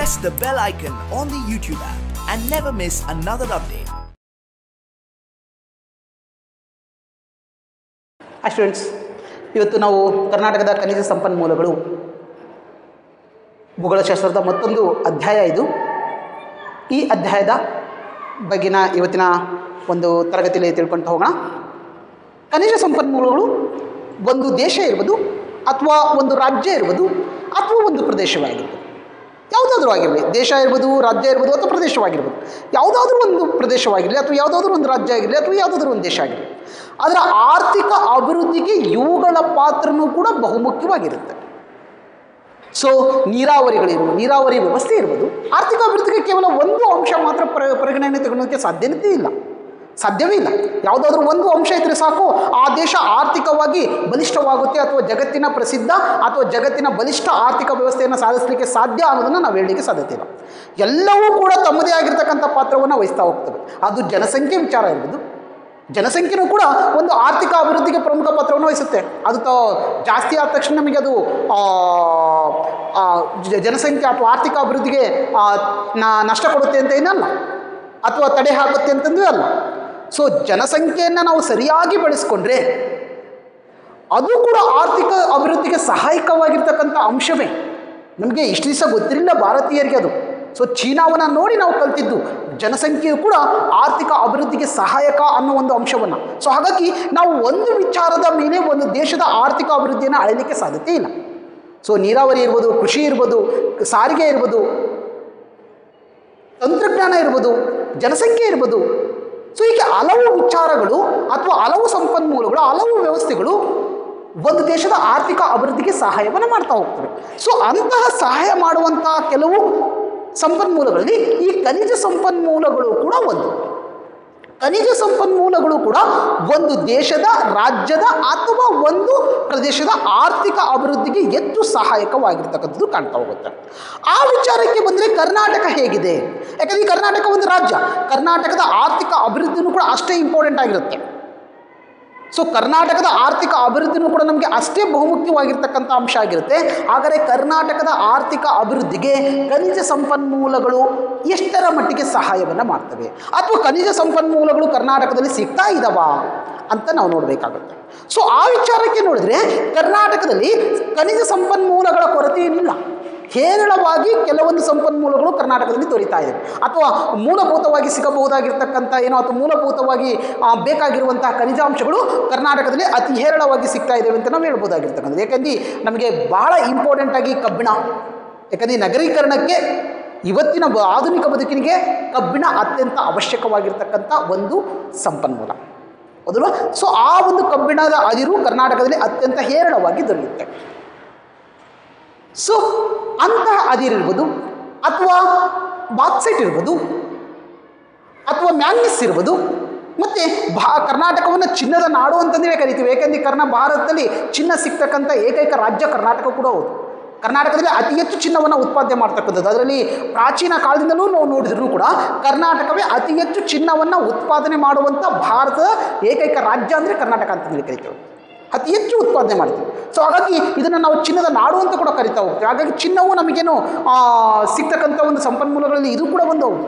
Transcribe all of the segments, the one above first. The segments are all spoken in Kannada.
press the bell icon on the YouTube app and never miss another update. Hi students ಇವತ್ತು ನಾವು ಕರ್ನಾಟಕದ ಖನಿಜ ಸಂಪನ್ಮೂಲಗಳು ಭೂಗೋಳಶಾಸ್ತ್ರದ ಮತ್ತೊಂದು ಅಧ್ಯಾಯ ಇದು ಈ ಅಧ್ಯಾಯದ ಬಗ್ಗಿನ ಇವತ್ತಿನ ಒಂದು ತರಗತಿಯಲ್ಲಿ ತಿಳ್ಕೊಂಡು ಹೋಗೋಣ ಖನಿಜ ಸಂಪನ್ಮೂಲಗಳು ಒಂದು ದೇಶ ಇರ್ಬೋದು ಅಥವಾ ಒಂದು ರಾಜ್ಯ ಇರ್ಬೋದು ಅಥವಾ ಒಂದು ಪ್ರದೇಶವಾಗಿರ್ಬೋದು ಯಾವುದಾದ್ರೂ ಆಗಿರಲಿ ದೇಶ ಇರ್ಬೋದು ರಾಜ್ಯ ಇರ್ಬೋದು ಅಥವಾ ಪ್ರದೇಶವಾಗಿರ್ಬೋದು ಯಾವುದಾದ್ರೂ ಒಂದು ಪ್ರದೇಶವಾಗಿರಲಿ ಅಥವಾ ಯಾವುದಾದ್ರೂ ಒಂದು ರಾಜ್ಯ ಆಗಿರಲಿ ಅಥವಾ ಯಾವುದಾದ್ರೂ ಒಂದು ದೇಶ ಆಗಿರಲಿ ಅದರ ಆರ್ಥಿಕ ಅಭಿವೃದ್ಧಿಗೆ ಇವುಗಳ ಪಾತ್ರನೂ ಕೂಡ ಬಹುಮುಖ್ಯವಾಗಿರುತ್ತೆ ಸೊ ನೀರಾವರಿಗಳಿರ್ಬೋದು ನೀರಾವರಿ ವ್ಯವಸ್ಥೆ ಇರ್ಬೋದು ಆರ್ಥಿಕ ಅಭಿವೃದ್ಧಿಗೆ ಕೇವಲ ಒಂದು ಅಂಶ ಮಾತ್ರ ಪರ ಪರಿಗಣನೆ ತಗೊಳ್ಳೋಕ್ಕೆ ಸಾಧ್ಯತೆ ಇಲ್ಲ ಸಾಧ್ಯವೇ ಇಲ್ಲ ಯಾವುದಾದ್ರೂ ಒಂದು ಅಂಶ ಇದ್ದರೆ ಸಾಕು ಆ ದೇಶ ಆರ್ಥಿಕವಾಗಿ ಬಲಿಷ್ಠವಾಗುತ್ತೆ ಅಥವಾ ಜಗತ್ತಿನ ಪ್ರಸಿದ್ಧ ಅಥವಾ ಜಗತ್ತಿನ ಬಲಿಷ್ಠ ಆರ್ಥಿಕ ವ್ಯವಸ್ಥೆಯನ್ನು ಸಾಧಿಸಲಿಕ್ಕೆ ಸಾಧ್ಯ ಅನ್ನೋದನ್ನು ನಾವು ಹೇಳಲಿಕ್ಕೆ ಸಾಧ್ಯತೆ ಇಲ್ಲ ಎಲ್ಲವೂ ಕೂಡ ತಮ್ಮದೇ ಆಗಿರ್ತಕ್ಕಂಥ ಪಾತ್ರವನ್ನು ವಹಿಸ್ತಾ ಹೋಗ್ತವೆ ಅದು ಜನಸಂಖ್ಯೆ ವಿಚಾರ ಇರ್ಬೋದು ಜನಸಂಖ್ಯೆನೂ ಕೂಡ ಒಂದು ಆರ್ಥಿಕ ಅಭಿವೃದ್ಧಿಗೆ ಪ್ರಮುಖ ಪಾತ್ರವನ್ನು ವಹಿಸುತ್ತೆ ಅದು ತ ಜಾಸ್ತಿ ಆದ ತಕ್ಷಣ ನಮಗೆ ಅದು ಆ, ಆ, ಜ- ಜನಸಂಖ್ಯೆ ಅಥವಾ ಆರ್ಥಿಕ ಅಭಿವೃದ್ಧಿಗೆ ಆ, ನ- ನಷ್ಟ ಕೊಡುತ್ತೆ ಅಂತ ಏನಲ್ಲ ಅಥವಾ ತಡೆ ಹಾಕುತ್ತೆ ಅಂತಂದೂ ಅಲ್ಲ ಸೊ ಜನಸಂಖ್ಯೆಯನ್ನು ನಾವು ಸರಿಯಾಗಿ ಬಳಸ್ಕೊಂಡ್ರೆ ಅದು ಕೂಡ ಆರ್ಥಿಕ ಅಭಿವೃದ್ಧಿಗೆ ಸಹಾಯಕವಾಗಿರ್ತಕ್ಕಂಥ ಅಂಶವೇ ನಮಗೆ ಇಷ್ಟು ದಿವಸ ಗೊತ್ತಿರಲಿಲ್ಲ ಭಾರತೀಯರಿಗೆ ಅದು ಸೊ ಚೀನಾವನ್ನು ನೋಡಿ ನಾವು ಕಲ್ತಿದ್ದು ಜನಸಂಖ್ಯೆಯು ಕೂಡ ಆರ್ಥಿಕ ಅಭಿವೃದ್ಧಿಗೆ ಸಹಾಯಕ ಅನ್ನೋ ಒಂದು ಅಂಶವನ್ನು ಸೊ ಹಾಗಾಗಿ ನಾವು ಒಂದು ವಿಚಾರದ ಮೇಲೆ ಒಂದು ದೇಶದ ಆರ್ಥಿಕ ಅಭಿವೃದ್ಧಿಯನ್ನು ಅಳೆಯಲಿಕ್ಕೆ ಸಾಧ್ಯತೆ ಇಲ್ಲ ಸೊ ನೀರಾವರಿ ಇರ್ಬೋದು ಕೃಷಿ ಇರ್ಬೋದು ಸಾರಿಗೆ ಇರ್ಬೋದು ತಂತ್ರಜ್ಞಾನ ಇರ್ಬೋದು ಜನಸಂಖ್ಯೆ ಇರ್ಬೋದು ಸೊ ಹೀಗೆ ಹಲವು ವಿಚಾರಗಳು ಅಥವಾ ಹಲವು ಸಂಪನ್ಮೂಲಗಳು ಹಲವು ವ್ಯವಸ್ಥೆಗಳು ಒಂದು ದೇಶದ ಆರ್ಥಿಕ ಅಭಿವೃದ್ಧಿಗೆ ಸಹಾಯವನ್ನು ಮಾಡ್ತಾ ಹೋಗ್ತವೆ ಸೊ ಅಂತಹ ಸಹಾಯ ಮಾಡುವಂತಹ ಕೆಲವು ಸಂಪನ್ಮೂಲಗಳಲ್ಲಿ ಈ ಖನಿಜ ಸಂಪನ್ಮೂಲಗಳು ಕೂಡ ಒಂದು ಖನಿಜ ಸಂಪನ್ಮೂಲಗಳು ಕೂಡ ಒಂದು ದೇಶದ ರಾಜ್ಯದ ಅಥವಾ ಒಂದು ಪ್ರದೇಶದ ಆರ್ಥಿಕ ಅಭಿವೃದ್ಧಿಗೆ ಹೆಚ್ಚು ಸಹಾಯಕವಾಗಿರ್ತಕ್ಕಂಥದ್ದು ಕಾಣ್ತಾ ಹೋಗುತ್ತೆ ಆ ವಿಚಾರಕ್ಕೆ ಬಂದರೆ ಕರ್ನಾಟಕ ಹೇಗಿದೆ ಯಾಕಂದರೆ ಈ ಕರ್ನಾಟಕ ಒಂದು ರಾಜ್ಯ ಕರ್ನಾಟಕದ ಆರ್ಥಿಕ ಅಭಿವೃದ್ಧಿನೂ ಕೂಡ ಅಷ್ಟೇ ಇಂಪಾರ್ಟೆಂಟ್ ಆಗಿರುತ್ತೆ ಸೊ ಕರ್ನಾಟಕದ ಆರ್ಥಿಕ ಅಭಿವೃದ್ಧಿನೂ ಕೂಡ ನಮಗೆ ಅಷ್ಟೇ ಬಹುಮುಖ್ಯವಾಗಿರ್ತಕ್ಕಂಥ ಅಂಶ ಆಗಿರುತ್ತೆ ಹಾಗಾದರೆ ಕರ್ನಾಟಕದ ಆರ್ಥಿಕ ಅಭಿವೃದ್ಧಿಗೆ ಖನಿಜ ಸಂಪನ್ಮೂಲಗಳು ಎಷ್ಟರ ಮಟ್ಟಿಗೆ ಸಹಾಯವನ್ನು ಮಾಡ್ತವೆ ಅಥವಾ ಖನಿಜ ಸಂಪನ್ಮೂಲಗಳು ಕರ್ನಾಟಕದಲ್ಲಿ ಸಿಗ್ತಾ ಇದ್ದಾವಾ ಅಂತ ನಾವು ನೋಡಬೇಕಾಗುತ್ತೆ ಸೊ ಆ ವಿಚಾರಕ್ಕೆ ನೋಡಿದ್ರೆ ಕರ್ನಾಟಕದಲ್ಲಿ ಖನಿಜ ಸಂಪನ್ಮೂಲಗಳ ಕೊರತೆ ಏನಿಲ್ಲ ಹೇರಳವಾಗಿ ಕೆಲವೊಂದು ಸಂಪನ್ಮೂಲಗಳು ಕರ್ನಾಟಕದಲ್ಲಿ ದೊರೀತಾ ಇದೆ ಅಥವಾ ಮೂಲಭೂತವಾಗಿ ಸಿಗಬಹುದಾಗಿರ್ತಕ್ಕಂಥ ಏನೋ ಅಥವಾ ಮೂಲಭೂತವಾಗಿ ಆ, ಬೇಕಾಗಿರುವಂತಹ ಖನಿಜಾಂಶಗಳು ಕರ್ನಾಟಕದಲ್ಲಿ ಅತಿ ಹೇರಳವಾಗಿ ಸಿಗ್ತಾ ಇದ್ದಾವೆ ಅಂತ ನಾವು ಹೇಳ್ಬೋದಾಗಿರ್ತಕ್ಕಂಥದ್ದು ಯಾಕಂದ್ರೆ ನಮಗೆ ಬಹಳ ಇಂಪಾರ್ಟೆಂಟ್ ಆಗಿ ಕಬ್ಬಿಣ ಯಾಕಂದರೆ ನಗರೀಕರಣಕ್ಕೆ ಇವತ್ತಿನ ಬ- ಆಧುನಿಕ ಬದುಕಿನಿಗೆ ಕಬ್ಬಿಣ ಅತ್ಯಂತ ಅವಶ್ಯಕವಾಗಿರ್ತಕ್ಕಂಥ ಒಂದು ಸಂಪನ್ಮೂಲ ಹೌದಲ್ವಾ ಸೊ ಆ ಒಂದು ಕಬ್ಬಿಣದ ಅದಿರು ಕರ್ನಾಟಕದಲ್ಲಿ ಅತ್ಯಂತ ಹೇರಳವಾಗಿ ದೊರೆಯುತ್ತೆ ಸೊ ಅಂತಹ ಅದಿರಿರ್ಬೋದು ಅಥವಾ ಬಾಕ್ಸೈಟ್ ಇರ್ಬೋದು ಅಥವಾ ಮ್ಯಾಂಗ್ನಿಸ್ ಇರ್ಬೋದು ಮತ್ತು ಭಾ ಕರ್ನಾಟಕವನ್ನು ಚಿನ್ನದ ನಾಡು ಅಂತಂದೇ ಕರಿತೀವಿ ಏಕೆಂದರೆ ಕರ್ನ ಭಾರತದಲ್ಲಿ ಚಿನ್ನ ಸಿಗ್ತಕ್ಕಂಥ ಏಕೈಕ ರಾಜ್ಯ ಕರ್ನಾಟಕ ಕೂಡ ಹೌದು ಕರ್ನಾಟಕದಲ್ಲಿ ಅತಿ ಹೆಚ್ಚು ಚಿನ್ನವನ್ನು ಉತ್ಪಾದನೆ ಮಾಡ್ತಕ್ಕಂಥದ್ದು ಅದರಲ್ಲಿ ಪ್ರಾಚೀನ ಕಾಲದಿಂದಲೂ ನಾವು ನೋಡಿದ್ರೂ ಕೂಡ ಕರ್ನಾಟಕವೇ ಅತಿ ಹೆಚ್ಚು ಚಿನ್ನವನ್ನು ಉತ್ಪಾದನೆ ಮಾಡುವಂಥ ಭಾರತದ ಏಕೈಕ ರಾಜ್ಯ ಅಂದರೆ ಕರ್ನಾಟಕ ಅಂತಂದೇಳಿ ಕರಿತೇವೆ ಅತಿ ಹೆಚ್ಚು ಉತ್ಪಾದನೆ ಮಾಡ್ತೀವಿ ಸೊ ಹಾಗಾಗಿ ಇದನ್ನು ನಾವು ಚಿನ್ನದ ನಾಡು ಅಂತ ಕೂಡ ಕರಿತಾ ಹೋಗ್ತೀವಿ ಹಾಗಾಗಿ ಚಿನ್ನವು ನಮಗೇನು ಆ, ಸಿಗ್ತಕ್ಕಂಥ ಒಂದು ಸಂಪನ್ಮೂಲಗಳಲ್ಲಿ ಇದು ಕೂಡ ಒಂದು ಹೌದು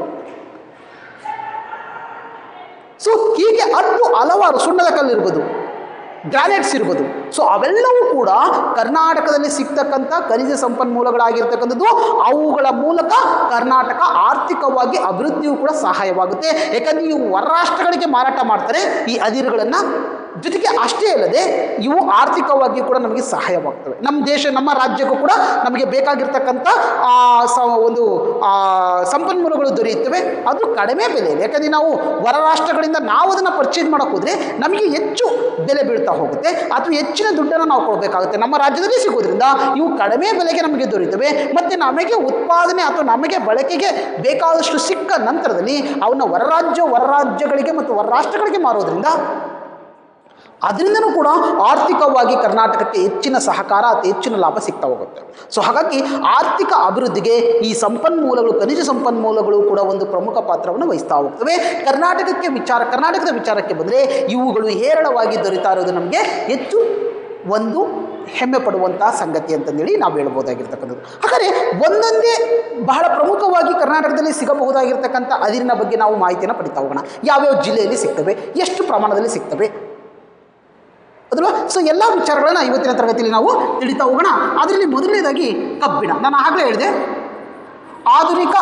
ಸೊ ಹೀಗೆ ಹತ್ತು ಹಲವಾರು ಸುಣ್ಣದ ಕಲ್ಲಿರ್ಬೋದು ಗ್ರಾನೈಟ್ಸ್ ಇರ್ಬೋದು ಸೊ ಅವೆಲ್ಲವೂ ಕೂಡ ಕರ್ನಾಟಕದಲ್ಲಿ ಸಿಗ್ತಕ್ಕಂಥ ಖನಿಜ ಸಂಪನ್ಮೂಲಗಳಾಗಿರ್ತಕ್ಕಂಥದ್ದು ಅವುಗಳ ಮೂಲಕ ಕರ್ನಾಟಕ ಆರ್ಥಿಕವಾಗಿ ಅಭಿವೃದ್ಧಿಯೂ ಕೂಡ ಸಹಾಯವಾಗುತ್ತೆ ಯಾಕಂದರೆ ಇವು ಹೊರ ರಾಷ್ಟ್ರಗಳಿಗೆ ಮಾರಾಟ ಮಾಡ್ತಾರೆ ಈ ಅದಿರುಗಳನ್ನು ಜೊತೆಗೆ ಅಷ್ಟೇ ಅಲ್ಲದೆ ಇವು ಆರ್ಥಿಕವಾಗಿ ಕೂಡ ನಮಗೆ ಸಹಾಯವಾಗ್ತವೆ ನಮ್ಮ ದೇಶ ನಮ್ಮ ರಾಜ್ಯಕ್ಕೂ ಕೂಡ ನಮಗೆ ಬೇಕಾಗಿರ್ತಕ್ಕಂಥ ಆ, ಸ ಒಂದು ಆ, ಸಂಪನ್ಮೂಲಗಳು ದೊರೆಯುತ್ತವೆ ಅದು ಕಡಿಮೆ ಬೆಲೆಯಲ್ಲಿ ಯಾಕಂದರೆ ನಾವು ಹೊರ ರಾಷ್ಟ್ರಗಳಿಂದ ನಾವು ಅದನ್ನು ಪರ್ಚೇಸ್ ಮಾಡೋಕೆ ಹೋದರೆ ನಮಗೆ ಹೆಚ್ಚು ಬೆಲೆ ಬೀಳ್ತಾ ಹೋಗುತ್ತೆ ಅಥವಾ ಹೆಚ್ಚಿನ ದುಡ್ಡನ್ನು ನಾವು ಕೊಡಬೇಕಾಗುತ್ತೆ ನಮ್ಮ ರಾಜ್ಯದಲ್ಲಿ ಸಿಗೋದ್ರಿಂದ ಇವು ಕಡಿಮೆ ಬೆಲೆಗೆ ನಮಗೆ ದೊರೆಯುತ್ತವೆ ಮತ್ತು ನಮಗೆ ಉತ್ಪಾದನೆ ಅಥವಾ ನಮಗೆ ಬಳಕೆಗೆ ಬೇಕಾದಷ್ಟು ಸಿಕ್ಕ ನಂತರದಲ್ಲಿ ಅವನ್ನ ಹೊರ ರಾಜ್ಯ ಹೊರ ರಾಜ್ಯಗಳಿಗೆ ಮತ್ತು ಹೊರ ರಾಷ್ಟ್ರಗಳಿಗೆ ಮಾರೋದ್ರಿಂದ ಅದರಿಂದನೂ ಕೂಡ ಆರ್ಥಿಕವಾಗಿ ಕರ್ನಾಟಕಕ್ಕೆ ಹೆಚ್ಚಿನ ಸಹಕಾರ ಅತಿ ಹೆಚ್ಚಿನ ಲಾಭ ಸಿಗ್ತಾ ಹೋಗುತ್ತೆ ಸೊ ಹಾಗಾಗಿ ಆರ್ಥಿಕ ಅಭಿವೃದ್ಧಿಗೆ ಈ ಸಂಪನ್ಮೂಲಗಳು ಖನಿಜ ಸಂಪನ್ಮೂಲಗಳು ಕೂಡ ಒಂದು ಪ್ರಮುಖ ಪಾತ್ರವನ್ನು ವಹಿಸ್ತಾ ಹೋಗ್ತವೆ ಕರ್ನಾಟಕಕ್ಕೆ ವಿಚಾರ ಕರ್ನಾಟಕದ ವಿಚಾರಕ್ಕೆ ಬಂದರೆ ಇವುಗಳು ಹೇರಳವಾಗಿ ದೊರೀತಾ ಇರೋದು ನಮಗೆ ಹೆಚ್ಚು ಒಂದು ಹೆಮ್ಮೆ ಪಡುವಂಥ ಸಂಗತಿ ಅಂತಂದೇಳಿ ನಾವು ಹೇಳ್ಬೋದಾಗಿರ್ತಕ್ಕಂಥದ್ದು ಹಾಗಾದರೆ ಒಂದೊಂದೇ ಬಹಳ ಪ್ರಮುಖವಾಗಿ ಕರ್ನಾಟಕದಲ್ಲಿ ಸಿಗಬಹುದಾಗಿರ್ತಕ್ಕಂಥ ಅದಿರಿನ ಬಗ್ಗೆ ನಾವು ಮಾಹಿತಿಯನ್ನು ಪಡಿತಾ ಹೋಗೋಣ ಯಾವ್ಯಾವ ಜಿಲ್ಲೆಯಲ್ಲಿ ಸಿಗ್ತವೆ ಎಷ್ಟು ಪ್ರಮಾಣದಲ್ಲಿ ಸಿಗ್ತವೆ ಅದಲ್ವಾ ಸೊ ಎಲ್ಲ ವಿಚಾರಗಳನ್ನ ಇವತ್ತಿನ ತರಗತಿಯಲ್ಲಿ ನಾವು ತಿಳಿತಾ ಹೋಗೋಣ ಅದರಲ್ಲಿ ಮೊದಲನೇದಾಗಿ ಕಬ್ಬಿಣ ನಾನು ಆಗಲೇ ಹೇಳಿದೆ ಆಧುನಿಕ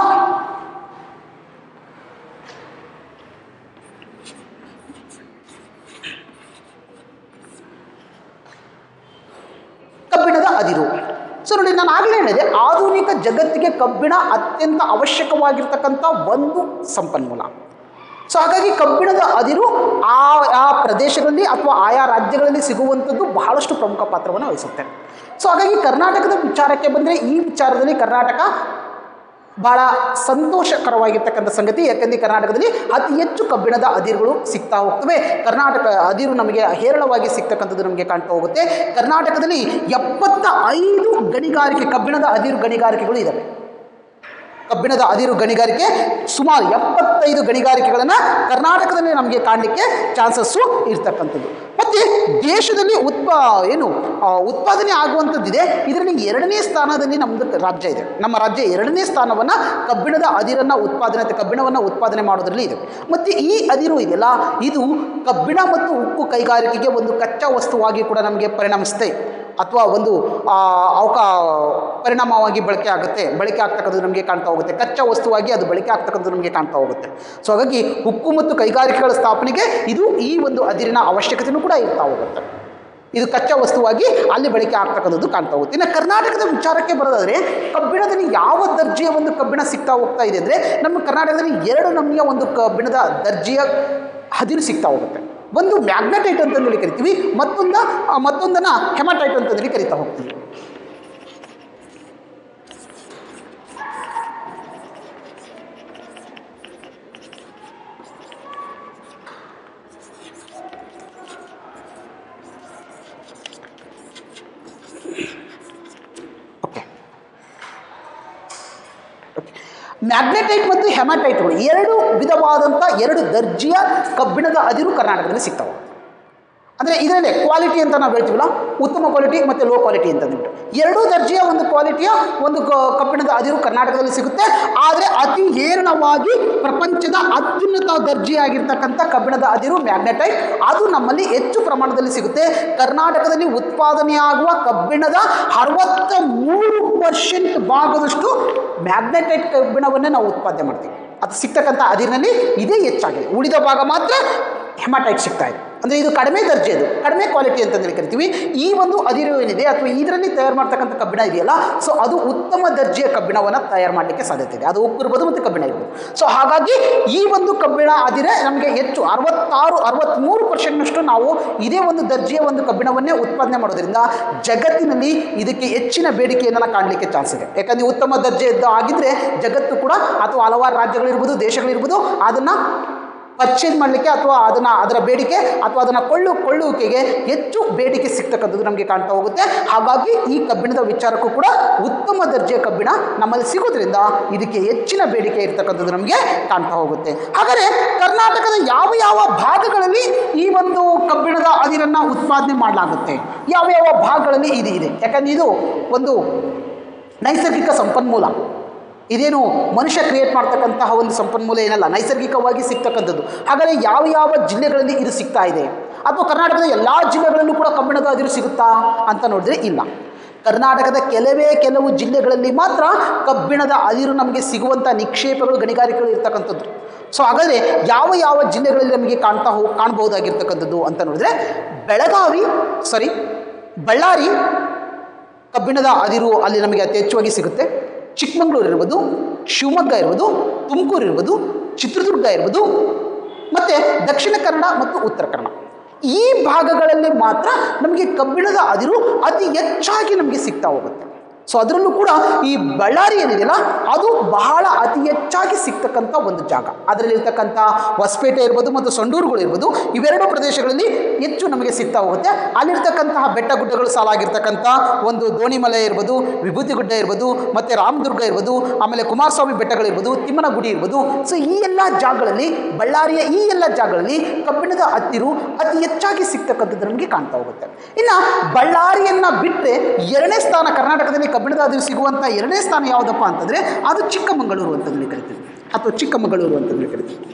ಕಬ್ಬಿಣದ ಅದಿರು ಸೊ ನೋಡಿ ನಾನು ಆಗಲೇ ಹೇಳಿದೆ ಆಧುನಿಕ ಜಗತ್ತಿಗೆ ಕಬ್ಬಿಣ ಅತ್ಯಂತ ಅವಶ್ಯಕವಾಗಿರ್ತಕ್ಕಂಥ ಒಂದು ಸಂಪನ್ಮೂಲ ಸೊ ಹಾಗಾಗಿ ಕಬ್ಬಿಣದ ಅದಿರು ಆ ಆ ಪ್ರದೇಶಗಳಲ್ಲಿ ಅಥವಾ ಆಯಾ ರಾಜ್ಯಗಳಲ್ಲಿ ಸಿಗುವಂಥದ್ದು ಬಹಳಷ್ಟು ಪ್ರಮುಖ ಪಾತ್ರವನ್ನು ವಹಿಸುತ್ತೆ ಸೊ ಹಾಗಾಗಿ ಕರ್ನಾಟಕದ ವಿಚಾರಕ್ಕೆ ಬಂದರೆ ಈ ವಿಚಾರದಲ್ಲಿ ಕರ್ನಾಟಕ ಭಾಳ ಸಂತೋಷಕರವಾಗಿರ್ತಕ್ಕಂಥ ಸಂಗತಿ ಯಾಕಂದರೆ ಕರ್ನಾಟಕದಲ್ಲಿ ಅತಿ ಹೆಚ್ಚು ಕಬ್ಬಿಣದ ಅದಿರುಗಳು ಸಿಗ್ತಾ ಹೋಗ್ತವೆ ಕರ್ನಾಟಕ ಅದಿರು ನಮಗೆ ಹೇರಳವಾಗಿ ಸಿಗ್ತಕ್ಕಂಥದ್ದು ನಮಗೆ ಕಾಣ್ತಾ ಹೋಗುತ್ತೆ ಕರ್ನಾಟಕದಲ್ಲಿ ಎಪ್ಪತ್ತ ಐದು ಗಣಿಗಾರಿಕೆ ಕಬ್ಬಿಣದ ಅದಿರು ಗಣಿಗಾರಿಕೆಗಳು ಇದ್ದಾವೆ ಕಬ್ಬಿಣದ ಅದಿರು ಗಣಿಗಾರಿಕೆ ಸುಮಾರು ಎಪ್ಪತ್ತೈದು ಗಣಿಗಾರಿಕೆಗಳನ್ನು ಕರ್ನಾಟಕದಲ್ಲಿ ನಮಗೆ ಕಾಣಲಿಕ್ಕೆ ಚಾನ್ಸಸ್ಸು ಇರ್ತಕ್ಕಂಥದ್ದು ಮತ್ತು ದೇಶದಲ್ಲಿ ಉತ್ಪ ಏನು ಆ, ಉತ್ಪಾದನೆ ಆಗುವಂಥದ್ದಿದೆ ಇದರಲ್ಲಿ ಎರಡನೇ ಸ್ಥಾನದಲ್ಲಿ ನಮ್ಮದು ರಾಜ್ಯ ಇದೆ ನಮ್ಮ ರಾಜ್ಯ ಎರಡನೇ ಸ್ಥಾನವನ್ನು ಕಬ್ಬಿಣದ ಅದಿರನ್ನು ಉತ್ಪಾದನೆ ಅಥವಾ ಕಬ್ಬಿಣವನ್ನು ಉತ್ಪಾದನೆ ಮಾಡೋದ್ರಲ್ಲಿ ಇದೆ ಮತ್ತು ಈ ಅದಿರು ಇದೆಯಲ್ಲ ಇದು ಕಬ್ಬಿಣ ಮತ್ತು ಉಕ್ಕು ಕೈಗಾರಿಕೆಗೆ ಒಂದು ಕಚ್ಚಾ ವಸ್ತುವಾಗಿ ಕೂಡ ನಮಗೆ ಪರಿಣಮಿಸುತ್ತೆ ಅಥವಾ ಒಂದು ಆ, ಅವಕ ಪರಿಣಾಮವಾಗಿ ಬಳಕೆ ಆಗುತ್ತೆ ಬಳಕೆ ಆಗ್ತಕ್ಕಂಥದ್ದು ನಮಗೆ ಕಾಣ್ತಾ ಹೋಗುತ್ತೆ ಕಚ್ಚಾ ವಸ್ತುವಾಗಿ ಅದು ಬಳಕೆ ಆಗ್ತಕ್ಕಂಥದ್ದು ನಮಗೆ ಕಾಣ್ತಾ ಹೋಗುತ್ತೆ ಸೊ ಹಾಗಾಗಿ ಉಕ್ಕು ಮತ್ತು ಕೈಗಾರಿಕೆಗಳ ಸ್ಥಾಪನೆಗೆ ಇದು ಈ ಒಂದು ಅದಿರಿನ ಅವಶ್ಯಕತೆಯೂ ಕೂಡ ಇರ್ತಾ ಹೋಗುತ್ತೆ ಇದು ಕಚ್ಚಾ ವಸ್ತುವಾಗಿ ಅಲ್ಲಿ ಬಳಕೆ ಆಗ್ತಕ್ಕಂಥದ್ದು ಕಾಣ್ತಾ ಹೋಗುತ್ತೆ ಇನ್ನು ಕರ್ನಾಟಕದ ವಿಚಾರಕ್ಕೆ ಬರೋದಾದರೆ ಕಬ್ಬಿಣದಲ್ಲಿ ಯಾವ ದರ್ಜೆಯ ಒಂದು ಕಬ್ಬಿಣ ಸಿಗ್ತಾ ಹೋಗ್ತಾ ಇದೆ ಅಂದರೆ ನಮ್ಮ ಕರ್ನಾಟಕದಲ್ಲಿ ಎರಡು ನಮೂನೆಯ ಒಂದು ಕಬ್ಬಿಣದ ದರ್ಜೆಯ ಹದಿರು ಸಿಗ್ತಾ ಹೋಗುತ್ತೆ ಒಂದು ಮ್ಯಾಗ್ನೆಟೈಟ್ ಅಂತಂದೇಳಿ ಕರಿತೀವಿ ಮತ್ತೊಂದ ಆ, ಮತ್ತೊಂದನ್ನು ಹೆಮಟೈಟ್ ಅಂತಂದೇಳಿ ಕರಿತಾ ಹೋಗ್ತೀವಿ ಓಕೆ ಮ್ಯಾಗ್ನೆಟೈಟ್ ಮತ್ತು ಹೆಮಟೈಟ್ಗಳು ಎರಡು ವಿಧವಾದಂಥ ಎರಡು ದರ್ಜೆಯ ಕಬ್ಬಿಣದ ಅದಿರು ಕರ್ನಾಟಕದಲ್ಲಿ ಸಿಗ್ತಾವೆ ಅಂದರೆ ಇದರಲ್ಲೇ ಕ್ವಾಲಿಟಿ ಅಂತ ನಾವು ಹೇಳ್ತೀವಲ್ಲ ಉತ್ತಮ ಕ್ವಾಲಿಟಿ ಮತ್ತು ಲೋ ಕ್ವಾಲಿಟಿ ಅಂತ ಅಂದ್ಬಿಟ್ಟು ಎರಡೂ ದರ್ಜೆಯ ಒಂದು ಕ್ವಾಲಿಟಿಯ ಒಂದು ಕ- ಕಬ್ಬಿಣದ ಅದಿರು ಕರ್ನಾಟಕದಲ್ಲಿ ಸಿಗುತ್ತೆ ಆದರೆ ಅತಿ ಹೇರಳವಾಗಿ ಪ್ರಪಂಚದ ಅತ್ಯುನ್ನತ ದರ್ಜೆಯಾಗಿರ್ತಕ್ಕಂಥ ಕಬ್ಬಿಣದ ಅದಿರು ಮ್ಯಾಗ್ನೆಟೈಟ್ ಅದು ನಮ್ಮಲ್ಲಿ ಹೆಚ್ಚು ಪ್ರಮಾಣದಲ್ಲಿ ಸಿಗುತ್ತೆ ಕರ್ನಾಟಕದಲ್ಲಿ ಉತ್ಪಾದನೆಯಾಗುವ ಕಬ್ಬಿಣದ ಅರವತ್ತ ಮೂರು ಪರ್ಸೆಂಟ್ ಭಾಗದಷ್ಟು ಮ್ಯಾಗ್ನೆಟೈಟ್ ಕಬ್ಬಿಣವನ್ನೇ ನಾವು ಉತ್ಪಾದನೆ ಮಾಡ್ತೀವಿ ಅದು ಸಿಗ್ತಕ್ಕಂಥ ಅದಿರಿನಲ್ಲಿ ಇದೇ ಹೆಚ್ಚಾಗಿದೆ ಉಳಿದ ಭಾಗ ಮಾತ್ರ ಹೆಮಟೈಟ್ ಸಿಗ್ತಾ ಇದೆ ಅಂದರೆ ಇದು ಕಡಿಮೆ ದರ್ಜೆದು ಕಡಿಮೆ ಕ್ವಾಲಿಟಿ ಅಂತಂದೇಳಿ ಕರಿತೀವಿ ಈ ಒಂದು ಅದಿರು ಏನಿದೆ ಅಥವಾ ಇದರಲ್ಲಿ ತಯಾರು ಮಾಡ್ತಕ್ಕಂಥ ಕಬ್ಬಿಣ ಇದೆಯಲ್ಲ ಸೊ ಅದು ಉತ್ತಮ ದರ್ಜೆಯ ಕಬ್ಬಿಣವನ್ನು ತಯಾರು ಮಾಡಲಿಕ್ಕೆ ಸಾಧ್ಯತೆ ಇದೆ ಅದು ಉಕ್ಕು ಇರ್ಬೋದು ಮತ್ತು ಕಬ್ಬಿಣ ಇರ್ಬೋದು ಸೊ ಹಾಗಾಗಿ ಈ ಒಂದು ಕಬ್ಬಿಣ ಅದಿರೆ ನಮಗೆ ಹೆಚ್ಚು ಅರವತ್ತಾರು ಅರವತ್ತ್ಮೂರು ಪರ್ಸೆಂಟ್ನಷ್ಟು ನಾವು ಇದೇ ಒಂದು ದರ್ಜೆಯ ಒಂದು ಕಬ್ಬಿಣವನ್ನೇ ಉತ್ಪಾದನೆ ಮಾಡೋದ್ರಿಂದ ಜಗತ್ತಿನಲ್ಲಿ ಇದಕ್ಕೆ ಹೆಚ್ಚಿನ ಬೇಡಿಕೆಯನ್ನು ಕಾಣಲಿಕ್ಕೆ ಚಾನ್ಸ್ ಇದೆ ಯಾಕಂದರೆ ಉತ್ತಮ ದರ್ಜೆಯದ್ದು ಆಗಿದ್ದರೆ ಜಗತ್ತು ಕೂಡ ಅಥವಾ ಹಲವಾರು ರಾಜ್ಯಗಳಿರ್ಬೋದು ದೇಶಗಳಿರ್ಬೋದು ಅದನ್ನು ಪರ್ಚೇಸ್ ಮಾಡಲಿಕ್ಕೆ ಅಥವಾ ಅದನ್ನು ಅದರ ಬೇಡಿಕೆ ಅಥವಾ ಅದನ್ನು ಕೊಳ್ಳು ಕೊಳ್ಳುವಿಕೆಗೆ ಹೆಚ್ಚು ಬೇಡಿಕೆ ಸಿಗ್ತಕ್ಕಂಥದ್ದು ನಮಗೆ ಕಾಣ್ತಾ ಹೋಗುತ್ತೆ ಹಾಗಾಗಿ ಈ ಕಬ್ಬಿಣದ ವಿಚಾರಕ್ಕೂ ಕೂಡ ಉತ್ತಮ ದರ್ಜೆಯ ಕಬ್ಬಿಣ ನಮ್ಮಲ್ಲಿ ಸಿಗೋದ್ರಿಂದ ಇದಕ್ಕೆ ಹೆಚ್ಚಿನ ಬೇಡಿಕೆ ಇರ್ತಕ್ಕಂಥದ್ದು ನಮಗೆ ಕಾಣ್ತಾ ಹೋಗುತ್ತೆ ಹಾಗಾದರೆ ಕರ್ನಾಟಕದ ಯಾವ ಯಾವ ಭಾಗಗಳಲ್ಲಿ ಈ ಒಂದು ಕಬ್ಬಿಣದ ಅದಿರನ್ನು ಉತ್ಪಾದನೆ ಮಾಡಲಾಗುತ್ತೆ ಯಾವ ಯಾವ ಭಾಗಗಳಲ್ಲಿ ಇದು ಇದೆ ಯಾಕಂದರೆ ಇದು ಒಂದು ನೈಸರ್ಗಿಕ ಸಂಪನ್ಮೂಲ ಇದೇನು ಮನುಷ್ಯ ಕ್ರಿಯೇಟ್ ಮಾಡ್ತಕ್ಕಂತಹ ಒಂದು ಸಂಪನ್ಮೂಲ ಏನಲ್ಲ ನೈಸರ್ಗಿಕವಾಗಿ ಸಿಗ್ತಕ್ಕಂಥದ್ದು ಹಾಗಾದರೆ ಯಾವ ಯಾವ ಜಿಲ್ಲೆಗಳಲ್ಲಿ ಇದು ಸಿಗ್ತಾ ಇದೆ ಅಥವಾ ಕರ್ನಾಟಕದ ಎಲ್ಲ ಜಿಲ್ಲೆಗಳಲ್ಲೂ ಕೂಡ ಕಬ್ಬಿಣದ ಅದಿರು ಸಿಗುತ್ತಾ ಅಂತ ನೋಡಿದ್ರೆ ಇಲ್ಲ ಕರ್ನಾಟಕದ ಕೆಲವೇ ಕೆಲವು ಜಿಲ್ಲೆಗಳಲ್ಲಿ ಮಾತ್ರ ಕಬ್ಬಿಣದ ಅದಿರು ನಮಗೆ ಸಿಗುವಂಥ ನಿಕ್ಷೇಪಗಳು ಗಣಿಗಾರಿಕೆಗಳು ಇರ್ತಕ್ಕಂಥದ್ದು ಸೊ ಹಾಗಾದರೆ ಯಾವ ಯಾವ ಜಿಲ್ಲೆಗಳಲ್ಲಿ ನಮಗೆ ಕಾಣ್ತಾ ಹೋ ಕಾಣಬಹುದಾಗಿರ್ತಕ್ಕಂಥದ್ದು ಅಂತ ನೋಡಿದ್ರೆ ಬೆಳಗಾವಿ ಸಾರಿ ಬಳ್ಳಾರಿ ಕಬ್ಬಿಣದ ಅದಿರು ಅಲ್ಲಿ ನಮಗೆ ಅತಿ ಹೆಚ್ಚುವಾಗಿ ಸಿಗುತ್ತೆ ಚಿಕ್ಕಮಗಳೂರು ಇರ್ಬೋದು ಶಿವಮೊಗ್ಗ ಇರ್ಬೋದು ತುಮಕೂರು ಇರ್ಬೋದು ಚಿತ್ರದುರ್ಗ ಇರ್ಬೋದು ಮತ್ತು ದಕ್ಷಿಣ ಕನ್ನಡ ಮತ್ತು ಉತ್ತರ ಕನ್ನಡ ಈ ಭಾಗಗಳಲ್ಲಿ ಮಾತ್ರ ನಮಗೆ ಕಬ್ಬಿಣದ ಅದಿರು ಅತಿ ಹೆಚ್ಚಾಗಿ ನಮಗೆ ಸಿಗ್ತಾ ಹೋಗುತ್ತೆ ಸೊ ಅದರಲ್ಲೂ ಕೂಡ ಈ ಬಳ್ಳಾರಿ ಏನಿದೆಯಲ್ಲ ಅದು ಬಹಳ ಅತಿ ಹೆಚ್ಚಾಗಿ ಸಿಗ್ತಕ್ಕಂಥ ಒಂದು ಜಾಗ ಅದರಲ್ಲಿರ್ತಕ್ಕಂಥ ಹೊಸಪೇಟೆ ಇರ್ಬೋದು ಮತ್ತು ಸಂಡೂರುಗಳು ಇರ್ಬೋದು ಇವೆರಡು ಪ್ರದೇಶಗಳಲ್ಲಿ ಹೆಚ್ಚು ನಮಗೆ ಸಿಗ್ತಾ ಹೋಗುತ್ತೆ ಅಲ್ಲಿರ್ತಕ್ಕಂತಹ ಬೆಟ್ಟ ಗುಡ್ಡಗಳು ಸಾಲಾಗಿರ್ತಕ್ಕಂಥ ಒಂದು ದೋಣಿಮಲೆ ಇರ್ಬೋದು ವಿಭೂತಿ ಗುಡ್ಡ ಇರ್ಬೋದು ಮತ್ತು ರಾಮದುರ್ಗ ಇರ್ಬೋದು ಆಮೇಲೆ ಕುಮಾರಸ್ವಾಮಿ ಬೆಟ್ಟಗಳಿರ್ಬೋದು ತಿಮ್ಮನ ಗುಡಿ ಇರ್ಬೋದು ಸೊ ಈ ಎಲ್ಲ ಜಾಗಗಳಲ್ಲಿ ಬಳ್ಳಾರಿಯ ಈ ಎಲ್ಲ ಜಾಗಗಳಲ್ಲಿ ಕಬ್ಬಿಣದ ಹತ್ತಿರು ಅತಿ ಹೆಚ್ಚಾಗಿ ಸಿಗ್ತಕ್ಕಂಥದ್ದು ನಮಗೆ ಕಾಣ್ತಾ ಹೋಗುತ್ತೆ ಇನ್ನು ಬಳ್ಳಾರಿಯನ್ನು ಬಿಟ್ಟರೆ ಎರಡನೇ ಸ್ಥಾನ ಕರ್ನಾಟಕದಲ್ಲಿ ಕಬ್ಬಿಣದ ಹದಿರು ಸಿಗುವಂಥ ಎರಡನೇ ಸ್ಥಾನ ಯಾವುದಪ್ಪ ಅಂತಂದರೆ ಅದು ಚಿಕ್ಕಮಗಳೂರು ಅಂತಂದೇಳಿ ಕರಿತೀವಿ ಅಥವಾ ಚಿಕ್ಕಮಗಳೂರು ಅಂತಂದೇಳಿ ಕರಿತೀವಿ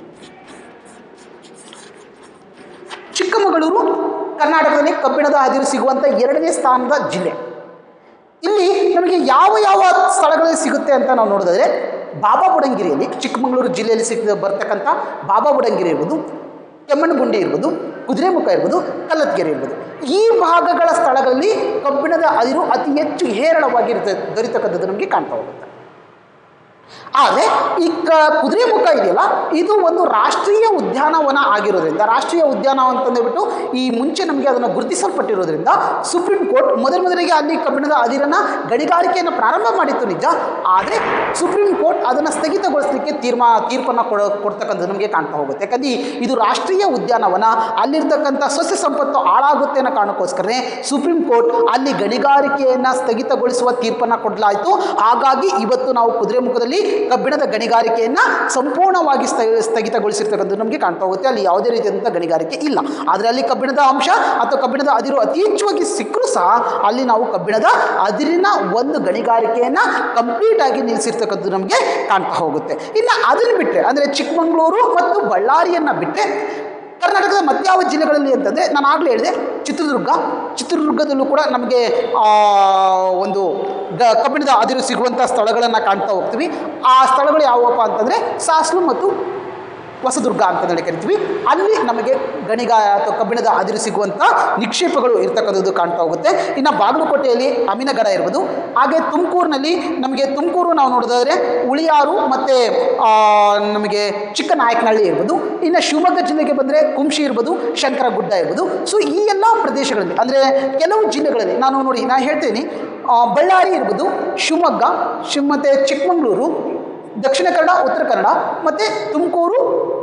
ಚಿಕ್ಕಮಗಳೂರು ಕರ್ನಾಟಕದಲ್ಲಿ ಕಬ್ಬಿಣದ ಹದಿರು ಸಿಗುವಂಥ ಎರಡನೇ ಸ್ಥಾನದ ಜಿಲ್ಲೆ ಇಲ್ಲಿ ನಮಗೆ ಯಾವ ಯಾವ ಸ್ಥಳಗಳಲ್ಲಿ ಸಿಗುತ್ತೆ ಅಂತ ನಾವು ನೋಡೋದಾದ್ರೆ ಬಾಬಾ ಬುಡಂಗಿರಿಯಲ್ಲಿ ಚಿಕ್ಕಮಗಳೂರು ಜಿಲ್ಲೆಯಲ್ಲಿ ಸಿಕ್ಕ ಬರ್ತಕ್ಕಂಥ ಬಾಬಾ ಬುಡಂಗಿರಿ ಇರ್ಬೋದು ಕೆಮ್ಮಣ್ಣಗುಂಡಿ ಇರ್ಬೋದು ಕುದುರೆಮುಖ ಇರ್ಬೋದು ಕಲ್ಲತ್ಗೆರೆ ಇರ್ಬೋದು ಈ ಭಾಗಗಳ ಸ್ಥಳಗಳಲ್ಲಿ ಕಬ್ಬಿಣದ ಅದಿರು ಅತಿ ಹೆಚ್ಚು ಹೇರಳವಾಗಿ ಇರುತ್ತೆ ದೊರೀತಕ್ಕಂಥದ್ದು ನಮಗೆ ಕಾಣ್ತಾ ಹೋಗುತ್ತೆ ಆದರೆ ಈ ಕ ಕುದುರೆಮುಖ ಇದೆಯಲ್ಲ ಇದು ಒಂದು ರಾಷ್ಟ್ರೀಯ ಉದ್ಯಾನವನ ಆಗಿರೋದ್ರಿಂದ ರಾಷ್ಟ್ರೀಯ ಉದ್ಯಾನ ಅಂತಂದೇಳ್ಬಿಟ್ಟು ಈ ಮುಂಚೆ ನಮಗೆ ಅದನ್ನು ಗುರುತಿಸಲ್ಪಟ್ಟಿರೋದ್ರಿಂದ ಸುಪ್ರೀಂ ಕೋರ್ಟ್ ಮೊದಲ ಮೊದಲಿಗೆ ಅಲ್ಲಿ ಕಬ್ಬಿಣದ ಅದಿರನ್ನು ಗಣಿಗಾರಿಕೆಯನ್ನು ಪ್ರಾರಂಭ ಮಾಡಿತ್ತು ನಿಜ ಆದರೆ ಸುಪ್ರೀಂ ಕೋರ್ಟ್ ಅದನ್ನು ಸ್ಥಗಿತಗೊಳಿಸಲಿಕ್ಕೆ ತೀರ್ಮಾ ತೀರ್ಪನ್ನು ಕೊಡ ಕೊಡ್ತಕ್ಕಂಥದ್ದು ನಮಗೆ ಕಾಣ್ತಾ ಹೋಗುತ್ತೆ ಯಾಕಂದ್ರೆ ಇದು ರಾಷ್ಟ್ರೀಯ ಉದ್ಯಾನವನ ಅಲ್ಲಿರ್ತಕ್ಕಂಥ ಸಸ್ಯ ಸಂಪತ್ತು ಹಾಳಾಗುತ್ತೆ ಅನ್ನೋ ಕಾರಣಕ್ಕೋಸ್ಕರನೇ ಸುಪ್ರೀಂ ಕೋರ್ಟ್ ಅಲ್ಲಿ ಗಣಿಗಾರಿಕೆಯನ್ನು ಸ್ಥಗಿತಗೊಳಿಸುವ ತೀರ್ಪನ್ನು ಕೊಡಲಾಯಿತು ಹಾಗಾಗಿ ಇವತ್ತು ನಾವು ಕುದುರೆಮುಖದಲ್ಲಿ ಕಬ್ಬಿಣದ ಗಣಿಗಾರಿಕೆಯನ್ನು ಸಂಪೂರ್ಣವಾಗಿ ಸ್ಥ ಸ್ಥಗಿತಗೊಳಿಸಿರ್ತಕ್ಕಂಥದ್ದು ನಮಗೆ ಕಾಣ್ತಾ ಹೋಗುತ್ತೆ ಅಲ್ಲಿ ಯಾವುದೇ ರೀತಿಯಾದಂಥ ಗಣಿಗಾರಿಕೆ ಇಲ್ಲ ಆದರೆ ಅಲ್ಲಿ ಕಬ್ಬಿಣದ ಅಂಶ ಅಥವಾ ಕಬ್ಬಿಣದ ಅದಿರು ಅತಿ ಹೆಚ್ಚಾಗಿ ಸಿಕ್ಕರೂ ಸಹ ಅಲ್ಲಿ ನಾವು ಕಬ್ಬಿಣದ ಅದಿರಿನ ಒಂದು ಗಣಿಗಾರಿಕೆಯನ್ನು ಕಂಪ್ಲೀಟ್ ಆಗಿ ನಿಲ್ಲಿಸಿರ್ತಕ್ಕಂಥದ್ದು ನಮಗೆ ಕಾಣ್ತಾ ಹೋಗುತ್ತೆ ಇನ್ನು ಅದನ್ನು ಬಿಟ್ಟರೆ ಅಂದರೆ ಚಿಕ್ಕಮಗಳೂರು ಮತ್ತು ಬಳ್ಳಾರಿಯನ್ನು ಬಿಟ್ಟರೆ ಕರ್ನಾಟಕದ ಮತ್ಯಾವ ಜಿಲ್ಲೆಗಳಲ್ಲಿ ಅಂತಂದರೆ ನಾನು ಆಗಲೇ ಹೇಳಿದೆ ಚಿತ್ರದುರ್ಗ ಚಿತ್ರದುರ್ಗದಲ್ಲೂ ಕೂಡ ನಮಗೆ ಆ, ಒಂದು ಗ ಕಬ್ಬಿಣದ ಅದಿರು ಸಿಗುವಂಥ ಸ್ಥಳಗಳನ್ನು ಕಾಣ್ತಾ ಹೋಗ್ತೀವಿ ಆ ಸ್ಥಳಗಳು ಯಾವುವಪ್ಪ ಅಂತಂದರೆ ಸಾಸ್ಲು ಮತ್ತು ಹೊಸದುರ್ಗ ಅಂತ ಹೇಳಿ ಕರಿತೀವಿ ಅಲ್ಲಿ ನಮಗೆ ಗಣಿಗ ಅಥವಾ ಕಬ್ಬಿಣದ ಅದಿರು ಸಿಗುವಂಥ ನಿಕ್ಷೇಪಗಳು ಇರ್ತಕ್ಕಂಥದ್ದು ಕಾಣ್ತಾ ಹೋಗುತ್ತೆ ಇನ್ನು ಬಾಗಲಕೋಟೆಯಲ್ಲಿ ಅಮಿನಗಡ ಇರ್ಬೋದು ಹಾಗೆ ತುಮಕೂರಿನಲ್ಲಿ ನಮಗೆ ತುಮಕೂರು ನಾವು ನೋಡೋದಾದರೆ ಉಳಿಯಾರು ಮತ್ತು ನಮಗೆ ಚಿಕ್ಕನಾಯಕನಹಳ್ಳಿ ಇರ್ಬೋದು ಇನ್ನು ಶಿವಮೊಗ್ಗ ಜಿಲ್ಲೆಗೆ ಬಂದರೆ ಕುಂಶಿ ಇರ್ಬೋದು ಶಂಕರಗುಡ್ಡ ಇರ್ಬೋದು ಸೊ ಈ ಎಲ್ಲ ಪ್ರದೇಶಗಳಲ್ಲಿ ಅಂದರೆ ಕೆಲವು ಜಿಲ್ಲೆಗಳಲ್ಲಿ ನಾನು ನೋಡಿ ನಾನು ಹೇಳ್ತೀನಿ ಆ, ಬಳ್ಳಾರಿ ಇರ್ಬೋದು ಶಿವಮೊಗ್ಗ ಶಿವ್ ಮತ್ತು ಚಿಕ್ಕಮಗಳೂರು ದಕ್ಷಿಣ ಕನ್ನಡ ಉತ್ತರ ಕನ್ನಡ ಮತ್ತು ತುಮಕೂರು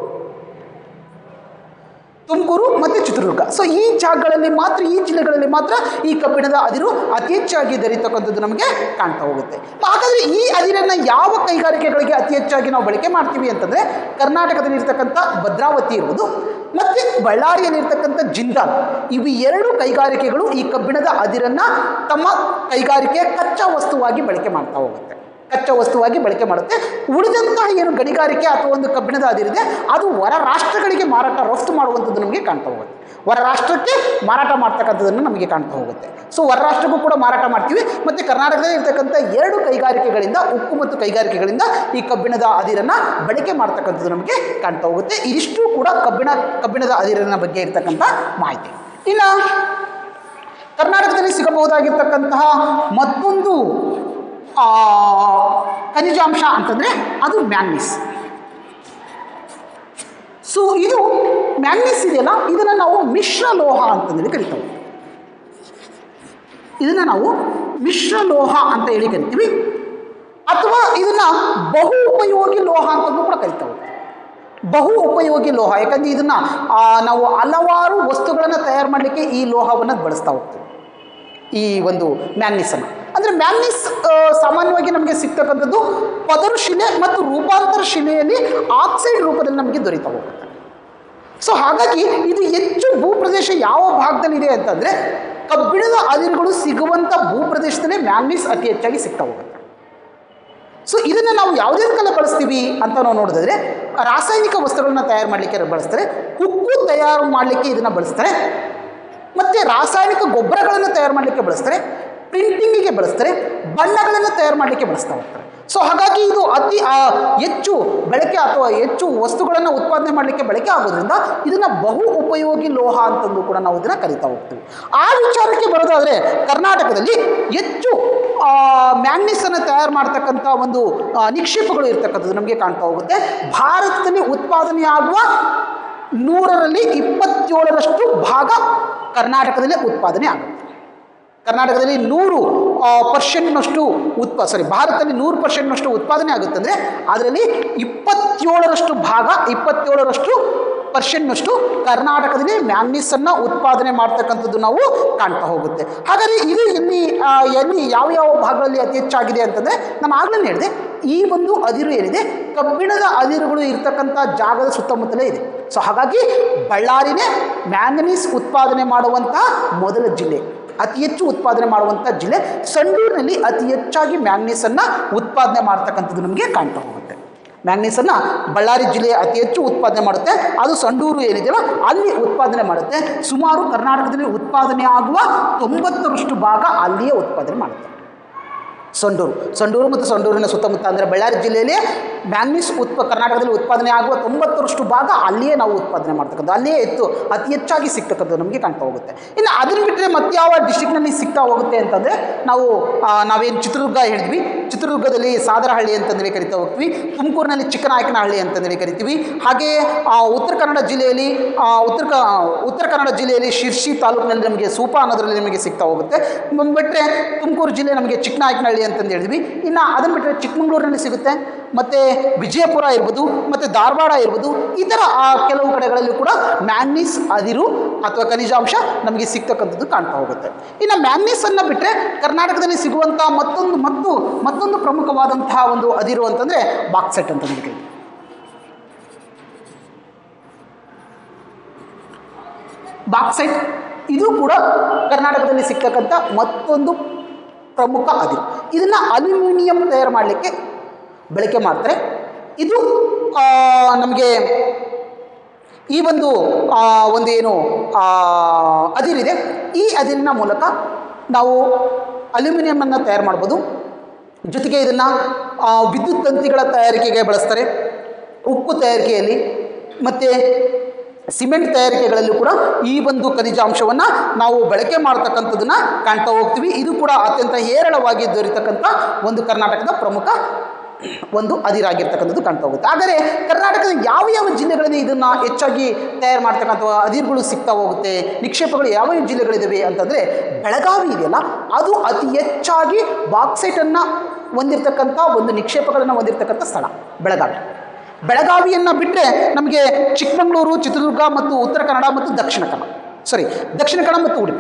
ತುಮಕೂರು ಮತ್ತು ಚಿತ್ರದುರ್ಗ ಸೊ ಈ ಜಾಗಗಳಲ್ಲಿ ಮಾತ್ರ ಈ ಜಿಲ್ಲೆಗಳಲ್ಲಿ ಮಾತ್ರ ಈ ಕಬ್ಬಿಣದ ಅದಿರು ಅತಿ ಹೆಚ್ಚಾಗಿ ದೊರೀತಕ್ಕಂಥದ್ದು ನಮಗೆ ಕಾಣ್ತಾ ಹೋಗುತ್ತೆ ಹಾಗಾದರೆ ಈ ಅದಿರನ್ನು ಯಾವ ಕೈಗಾರಿಕೆಗಳಿಗೆ ಅತಿ ಹೆಚ್ಚಾಗಿ ನಾವು ಬಳಕೆ ಮಾಡ್ತೀವಿ ಅಂತಂದರೆ ಕರ್ನಾಟಕದಲ್ಲಿ ಇರ್ತಕ್ಕಂಥ ಭದ್ರಾವತಿ ಇರ್ಬೋದು ಮತ್ತು ಬಳ್ಳಾರಿಯಲ್ಲಿರ್ತಕ್ಕಂಥ ಜಿಂದಾಲ್ ಇವು ಎರಡು ಕೈಗಾರಿಕೆಗಳು ಈ ಕಬ್ಬಿಣದ ಅದಿರನ್ನು ತಮ್ಮ ಕೈಗಾರಿಕೆಯ ಕಚ್ಚಾ ವಸ್ತುವಾಗಿ ಬಳಕೆ ಮಾಡ್ತಾ ಹೋಗುತ್ತೆ ಕಚ್ಚಾ ವಸ್ತುವಾಗಿ ಬಳಕೆ ಮಾಡುತ್ತೆ ಉಳಿದಂತಹ ಏನು ಗಣಿಗಾರಿಕೆ ಅಥವಾ ಒಂದು ಕಬ್ಬಿಣದ ಅದಿರಿದೆ ಅದು ಹೊರ ರಾಷ್ಟ್ರಗಳಿಗೆ ಮಾರಾಟ ರಫ್ತು ಮಾಡುವಂಥದ್ದು ನಮಗೆ ಕಾಣ್ತಾ ಹೋಗುತ್ತೆ ಹೊರ ರಾಷ್ಟ್ರಕ್ಕೆ ಮಾರಾಟ ಮಾಡ್ತಕ್ಕಂಥದ್ದನ್ನು ನಮಗೆ ಕಾಣ್ತಾ ಹೋಗುತ್ತೆ ಸೊ ಹೊರ ರಾಷ್ಟ್ರಕ್ಕೂ ಕೂಡ ಮಾರಾಟ ಮಾಡ್ತೀವಿ ಮತ್ತು ಕರ್ನಾಟಕದಲ್ಲಿ ಇರ್ತಕ್ಕಂಥ ಎರಡು ಕೈಗಾರಿಕೆಗಳಿಂದ ಉಕ್ಕು ಮತ್ತು ಕೈಗಾರಿಕೆಗಳಿಂದ ಈ ಕಬ್ಬಿಣದ ಅದಿರನ್ನು ಬಳಕೆ ಮಾಡ್ತಕ್ಕಂಥದ್ದು ನಮಗೆ ಕಾಣ್ತಾ ಹೋಗುತ್ತೆ ಇದಿಷ್ಟು ಕೂಡ ಕಬ್ಬಿಣ ಕಬ್ಬಿಣದ ಅದಿರಿನ ಬಗ್ಗೆ ಇರ್ತಕ್ಕಂಥ ಮಾಹಿತಿ ಇನ್ನು ಕರ್ನಾಟಕದಲ್ಲಿ ಸಿಗಬಹುದಾಗಿರ್ತಕ್ಕಂತಹ ಮತ್ತೊಂದು ಆ, ಖನಿಜಾಂಶ ಅಂತಂದರೆ ಅದು ಮ್ಯಾಂಗ್ನೀಸ್ ಸೊ ಇದು ಮ್ಯಾಂಗ್ನೀಸ್ ಇದೆಯಲ್ಲ ಇದನ್ನು ನಾವು ಮಿಶ್ರ ಲೋಹ ಅಂತಂದೇಳಿ ಕರಿತೇವೆ ಇದನ್ನು ನಾವು ಮಿಶ್ರ ಲೋಹ ಅಂತ ಹೇಳಿ ಕರಿತೀವಿ ಅಥವಾ ಇದನ್ನು ಬಹು ಉಪಯೋಗಿ ಲೋಹ ಅಂತಲೂ ಕೂಡ ಕರಿತೇವೆ ಬಹು ಉಪಯೋಗಿ ಲೋಹ ಯಾಕಂದರೆ ಇದನ್ನು ನಾವು ಹಲವಾರು ವಸ್ತುಗಳನ್ನು ತಯಾರು ಮಾಡಲಿಕ್ಕೆ ಈ ಲೋಹವನ್ನು ಬಳಸ್ತಾ ಹೋಗ್ತೀವಿ ಈ ಒಂದು ಮ್ಯಾಂಗ್ನೀಸನ್ನು ಅಂದರೆ ಮ್ಯಾಂಗ್ನೀಸ್ ಆ, ಸಾಮಾನ್ಯವಾಗಿ ನಮಗೆ ಸಿಗ್ತಕ್ಕಂಥದ್ದು ಪದರು ಶಿಲೆ ಮತ್ತು ರೂಪಾಂತರ ಶಿಲೆಯಲ್ಲಿ ಆಕ್ಸೈಡ್ ರೂಪದಲ್ಲಿ ನಮಗೆ ದೊರೀತಾ ಹೋಗುತ್ತೆ ಸೊ ಹಾಗಾಗಿ ಇದು ಹೆಚ್ಚು ಭೂಪ್ರದೇಶ ಯಾವ ಭಾಗದಲ್ಲಿದೆ ಅಂತಂದರೆ ಕಬ್ಬಿಣದ ಅದಿರುಗಳು ಸಿಗುವಂಥ ಭೂಪ್ರದೇಶದಲ್ಲೇ ಮ್ಯಾಂಗ್ನೀಸ್ ಅತಿ ಹೆಚ್ಚಾಗಿ ಸಿಗ್ತಾ ಹೋಗುತ್ತೆ ಸೊ ಇದನ್ನು ನಾವು ಯಾವುದಕ್ಕೆಲ್ಲ ಬಳಸ್ತೀವಿ ಅಂತ ನಾವು ನೋಡಿದ್ರೆ ರಾಸಾಯನಿಕ ವಸ್ತುಗಳನ್ನ ತಯಾರು ಮಾಡಲಿಕ್ಕೆ ಬಳಸ್ತಾರೆ ಉಕ್ಕು ತಯಾರು ಮಾಡಲಿಕ್ಕೆ ಇದನ್ನು ಬಳಸ್ತಾರೆ ಮತ್ತು ರಾಸಾಯನಿಕ ಗೊಬ್ಬರಗಳನ್ನು ತಯಾರು ಮಾಡಲಿಕ್ಕೆ ಬಳಸ್ತಾರೆ ಪ್ರಿಂಟಿಂಗಿಗೆ ಬಳಸ್ತಾರೆ ಬಣ್ಣಗಳನ್ನು ತಯಾರು ಮಾಡಲಿಕ್ಕೆ ಬಳಸ್ತಾ ಹೋಗ್ತಾರೆ ಸೊ ಹಾಗಾಗಿ ಇದು ಅತಿ ಆ, ಹೆಚ್ಚು ಬಳಕೆ ಅಥವಾ ಹೆಚ್ಚು ವಸ್ತುಗಳನ್ನು ಉತ್ಪಾದನೆ ಮಾಡಲಿಕ್ಕೆ ಬಳಕೆ ಆಗೋದ್ರಿಂದ ಇದನ್ನು ಬಹು ಉಪಯೋಗಿ ಲೋಹ ಅಂತಂದು ಕೂಡ ನಾವು ಇದನ್ನು ಕರಿತಾ ಹೋಗ್ತೀವಿ ಆ ವಿಚಾರಕ್ಕೆ ಬರೋದಾದರೆ ಕರ್ನಾಟಕದಲ್ಲಿ ಹೆಚ್ಚು ಮ್ಯಾಂಗ್ನೀಸನ್ನು ತಯಾರು ಮಾಡ್ತಕ್ಕಂಥ ಒಂದು ಆ, ನಿಕ್ಷೇಪಗಳು ಇರ್ತಕ್ಕಂಥದ್ದು ನಮಗೆ ಕಾಣ್ತಾ ಹೋಗುತ್ತೆ ಭಾರತದಲ್ಲಿ ಉತ್ಪಾದನೆಯಾಗುವ ನೂರರಲ್ಲಿ ಇಪ್ಪತ್ತೇಳರಷ್ಟು ಭಾಗ ಕರ್ನಾಟಕದಲ್ಲೇ ಉತ್ಪಾದನೆ ಆಗುತ್ತೆ ಕರ್ನಾಟಕದಲ್ಲಿ ನೂರು ಪರ್ಸೆಂಟ್ನಷ್ಟು ಉತ್ಪ ಸಾರಿ ಭಾರತದಲ್ಲಿ ನೂರು ಪರ್ಸೆಂಟ್ನಷ್ಟು ಉತ್ಪಾದನೆ ಆಗುತ್ತೆ ಅಂದರೆ ಅದರಲ್ಲಿ ಇಪ್ಪತ್ತೇಳರಷ್ಟು ಭಾಗ ಇಪ್ಪತ್ತೇಳರಷ್ಟು ಪರ್ಸೆಂಟ್ನಷ್ಟು ಕರ್ನಾಟಕದಲ್ಲಿ ಮ್ಯಾಂಗ್ನೀಸನ್ನು ಉತ್ಪಾದನೆ ಮಾಡ್ತಕ್ಕಂಥದ್ದು ನಾವು ಕಾಣ್ತಾ ಹೋಗುತ್ತೆ ಹಾಗಾದರೆ ಇದು ಎಲ್ಲಿ ಆ, ಎಲ್ಲಿ ಯಾವ ಯಾವ ಭಾಗಗಳಲ್ಲಿ ಅತಿ ಹೆಚ್ಚಾಗಿದೆ ಅಂತಂದರೆ ನಾನು ಆಗಲೇ ಹೇಳಿದೆ ಈ ಒಂದು ಅದಿರು ಏನಿದೆ ಕಬ್ಬಿಣದ ಅದಿರುಗಳು ಇರ್ತಕ್ಕಂಥ ಜಾಗದ ಸುತ್ತಮುತ್ತಲೇ ಇದೆ ಸೊ ಹಾಗಾಗಿ ಬಳ್ಳಾರಿನೇ ಮ್ಯಾಂಗನೀಸ್ ಉತ್ಪಾದನೆ ಮಾಡುವಂಥ ಮೊದಲ ಜಿಲ್ಲೆ ಅತಿ ಹೆಚ್ಚು ಉತ್ಪಾದನೆ ಮಾಡುವಂಥ ಜಿಲ್ಲೆ ಸಂಡೂರಿನಲ್ಲಿ ಅತಿ ಹೆಚ್ಚಾಗಿ ಮ್ಯಾಂಗ್ನೀಸನ್ನು ಉತ್ಪಾದನೆ ಮಾಡ್ತಕ್ಕಂಥದ್ದು ನಮಗೆ ಕಾಣ್ತಾ ಹೋಗುತ್ತೆ ಮ್ಯಾಂಗ್ನೀಸನ್ನು ಬಳ್ಳಾರಿ ಜಿಲ್ಲೆ ಅತಿ ಹೆಚ್ಚು ಉತ್ಪಾದನೆ ಮಾಡುತ್ತೆ ಅದು ಸಂಡೂರು ಏನಿದೆಯಲ್ಲ ಅಲ್ಲಿ ಉತ್ಪಾದನೆ ಮಾಡುತ್ತೆ ಸುಮಾರು ಕರ್ನಾಟಕದಲ್ಲಿ ಉತ್ಪಾದನೆ ಆಗುವ ತೊಂಬತ್ತರಷ್ಟು ಭಾಗ ಅಲ್ಲಿಯೇ ಉತ್ಪಾದನೆ ಮಾಡುತ್ತೆ ಸಂಡೂರು ಸಂಡೂರು ಮತ್ತು ಸಂಡೂರಿನ ಸುತ್ತಮುತ್ತ ಅಂದರೆ ಬಳ್ಳಾರಿ ಜಿಲ್ಲೆಯಲ್ಲಿ ಮ್ಯಾಂಗ್ನೀಸ್ ಉತ್ಪ ಕರ್ನಾಟಕದಲ್ಲಿ ಉತ್ಪಾದನೆ ಆಗುವ ತೊಂಬತ್ತರಷ್ಟು ಭಾಗ ಅಲ್ಲಿಯೇ ನಾವು ಉತ್ಪಾದನೆ ಮಾಡ್ತಕ್ಕಂಥ ಅಲ್ಲಿಯೇ ಹೆಚ್ಚು ಅತಿ ಹೆಚ್ಚಾಗಿ ಸಿಗ್ತಕ್ಕಂಥದ್ದು ನಮಗೆ ಕಾಣ್ತಾ ಹೋಗುತ್ತೆ ಇನ್ನು ಅದನ್ನು ಬಿಟ್ಟರೆ ಮತ್ಯಾವ ಡಿಸ್ಟಿಕ್ನಲ್ಲಿ ಸಿಗ್ತಾ ಹೋಗುತ್ತೆ ಅಂತಂದರೆ ನಾವು ಆ, ನಾವೇನು ಚಿತ್ರದುರ್ಗ ಹೇಳಿದ್ವಿ ಚಿತ್ರದುರ್ಗದಲ್ಲಿ ಸಾದರಹಳ್ಳಿ ಅಂತಂದೇಳಿ ಕರಿತಾ ಹೋಗ್ತೀವಿ ತುಮಕೂರಿನಲ್ಲಿ ಚಿಕ್ಕನಾಯಕನಹಳ್ಳಿ ಅಂತಂದೇಳಿ ಕರಿತೀವಿ ಹಾಗೆ ಆ, ಉತ್ತರ ಕನ್ನಡ ಜಿಲ್ಲೆಯಲ್ಲಿ ಆ, ಉತ್ತರ ಕ ಉತ್ತರ ಕನ್ನಡ ಜಿಲ್ಲೆಯಲ್ಲಿ ಶಿರ್ಸಿ ತಾಲೂಕಿನಲ್ಲಿ ನಮಗೆ ಸೂಪ ಅನ್ನೋದರಲ್ಲಿ ನಮಗೆ ಸಿಗ್ತಾ ಹೋಗುತ್ತೆ ಬಿಟ್ಟರೆ ತುಮಕೂರು ಜಿಲ್ಲೆ ನಮಗೆ ಚಿಕ್ಕನಾಯಕನಹಳ್ಳಿ ಅಂತಂದು ಹೇಳಿದ್ವಿ ಇನ್ನು ಅದನ್ನು ಬಿಟ್ಟರೆ ಚಿಕ್ಕಮಂಗ್ಳೂರಿನಲ್ಲಿ ಸಿಗುತ್ತೆ ಮತ್ತು ವಿಜಯಪುರ ಇರ್ಬೋದು ಮತ್ತು ಧಾರವಾಡ ಇರ್ಬೋದು ಈ ಥರ ಆ ಕೆಲವು ಕಡೆಗಳಲ್ಲಿ ಕೂಡ ಮ್ಯಾಂಗ್ನೀಸ್ ಅದಿರು ಅಥವಾ ಖನಿಜಾಂಶ ನಮಗೆ ಸಿಗ್ತಕ್ಕಂಥದ್ದು ಕಾಣ್ತಾ ಹೋಗುತ್ತೆ ಇನ್ನು ಮ್ಯಾಂಗ್ನೀಸನ್ನು ಬಿಟ್ಟರೆ ಕರ್ನಾಟಕದಲ್ಲಿ ಸಿಗುವಂಥ ಮತ್ತೊಂದು ಮತ್ತು ಮತ್ತೊಂದು ಪ್ರಮುಖವಾದಂತಹ ಒಂದು ಅದಿರು ಅಂತಂದರೆ ಬಾಕ್ಸೆಟ್ ಅಂತ ನಮಗೆ ಬಾಕ್ಸೈಟ್ ಇದು ಕೂಡ ಕರ್ನಾಟಕದಲ್ಲಿ ಸಿಗ್ತಕ್ಕಂಥ ಮತ್ತೊಂದು ಪ್ರಮುಖ ಅದಿರು ಇದನ್ನು ಅಲ್ಯೂಮಿನಿಯಂ ತಯಾರು ಮಾಡಲಿಕ್ಕೆ ಬಳಕೆ ಮಾಡ್ತಾರೆ ಇದು ಆ, ನಮಗೆ ಈ ಒಂದು ಆ, ಒಂದು ಏನು ಆ, ಅದಿರಿದೆ ಈ ಅದಿರಿನ ಮೂಲಕ ನಾವು ಅಲ್ಯೂಮಿನಿಯಮನ್ನು ತಯಾರು ಮಾಡ್ಬೋದು ಜೊತೆಗೆ ಇದನ್ನು ವಿದ್ಯುತ್ ತಂತಿಗಳ ತಯಾರಿಕೆಗೆ ಬಳಸ್ತಾರೆ ಉಕ್ಕು ತಯಾರಿಕೆಯಲ್ಲಿ ಮತ್ತು ಸಿಮೆಂಟ್ ತಯಾರಿಕೆಗಳಲ್ಲೂ ಕೂಡ ಈ ಒಂದು ಖನಿಜಾಂಶವನ್ನು ನಾವು ಬಳಕೆ ಮಾಡ್ತಕ್ಕಂಥದ್ದನ್ನು ಕಾಣ್ತಾ ಹೋಗ್ತೀವಿ ಇದು ಕೂಡ ಅತ್ಯಂತ ಹೇರಳವಾಗಿ ದೊರೀತಕ್ಕಂಥ ಒಂದು ಕರ್ನಾಟಕದ ಪ್ರಮುಖ ಒಂದು ಅದಿರಾಗಿರ್ತಕ್ಕಂಥದ್ದು ಕಾಣ್ತಾ ಹೋಗುತ್ತೆ ಆದರೆ ಕರ್ನಾಟಕದ ಯಾವ ಯಾವ ಜಿಲ್ಲೆಗಳಲ್ಲಿ ಇದನ್ನು ಹೆಚ್ಚಾಗಿ ತಯಾರು ಮಾಡ್ತಕ್ಕಂಥ ಅದಿರುಗಳು ಸಿಗ್ತಾ ಹೋಗುತ್ತೆ ನಿಕ್ಷೇಪಗಳು ಯಾವ ಯಾವ ಜಿಲ್ಲೆಗಳಿದ್ದಾವೆ ಅಂತಂದರೆ ಬೆಳಗಾವಿ ಇದೆಯಲ್ಲ ಅದು ಅತಿ ಹೆಚ್ಚಾಗಿ ಬಾಕ್ಸೈಟನ್ನು ಹೊಂದಿರತಕ್ಕಂಥ ಒಂದು ನಿಕ್ಷೇಪಗಳನ್ನು ಹೊಂದಿರತಕ್ಕಂಥ ಸ್ಥಳ ಬೆಳಗಾವಿ ಬೆಳಗಾವಿಯನ್ನು ಬಿಟ್ಟರೆ ನಮಗೆ ಚಿಕ್ಕಮಗಳೂರು ಚಿತ್ರದುರ್ಗ ಮತ್ತು ಉತ್ತರ ಕನ್ನಡ ಮತ್ತು ದಕ್ಷಿಣ ಕನ್ನಡ ಸಾರಿ ದಕ್ಷಿಣ ಕನ್ನಡ ಮತ್ತು ಉಡುಪಿ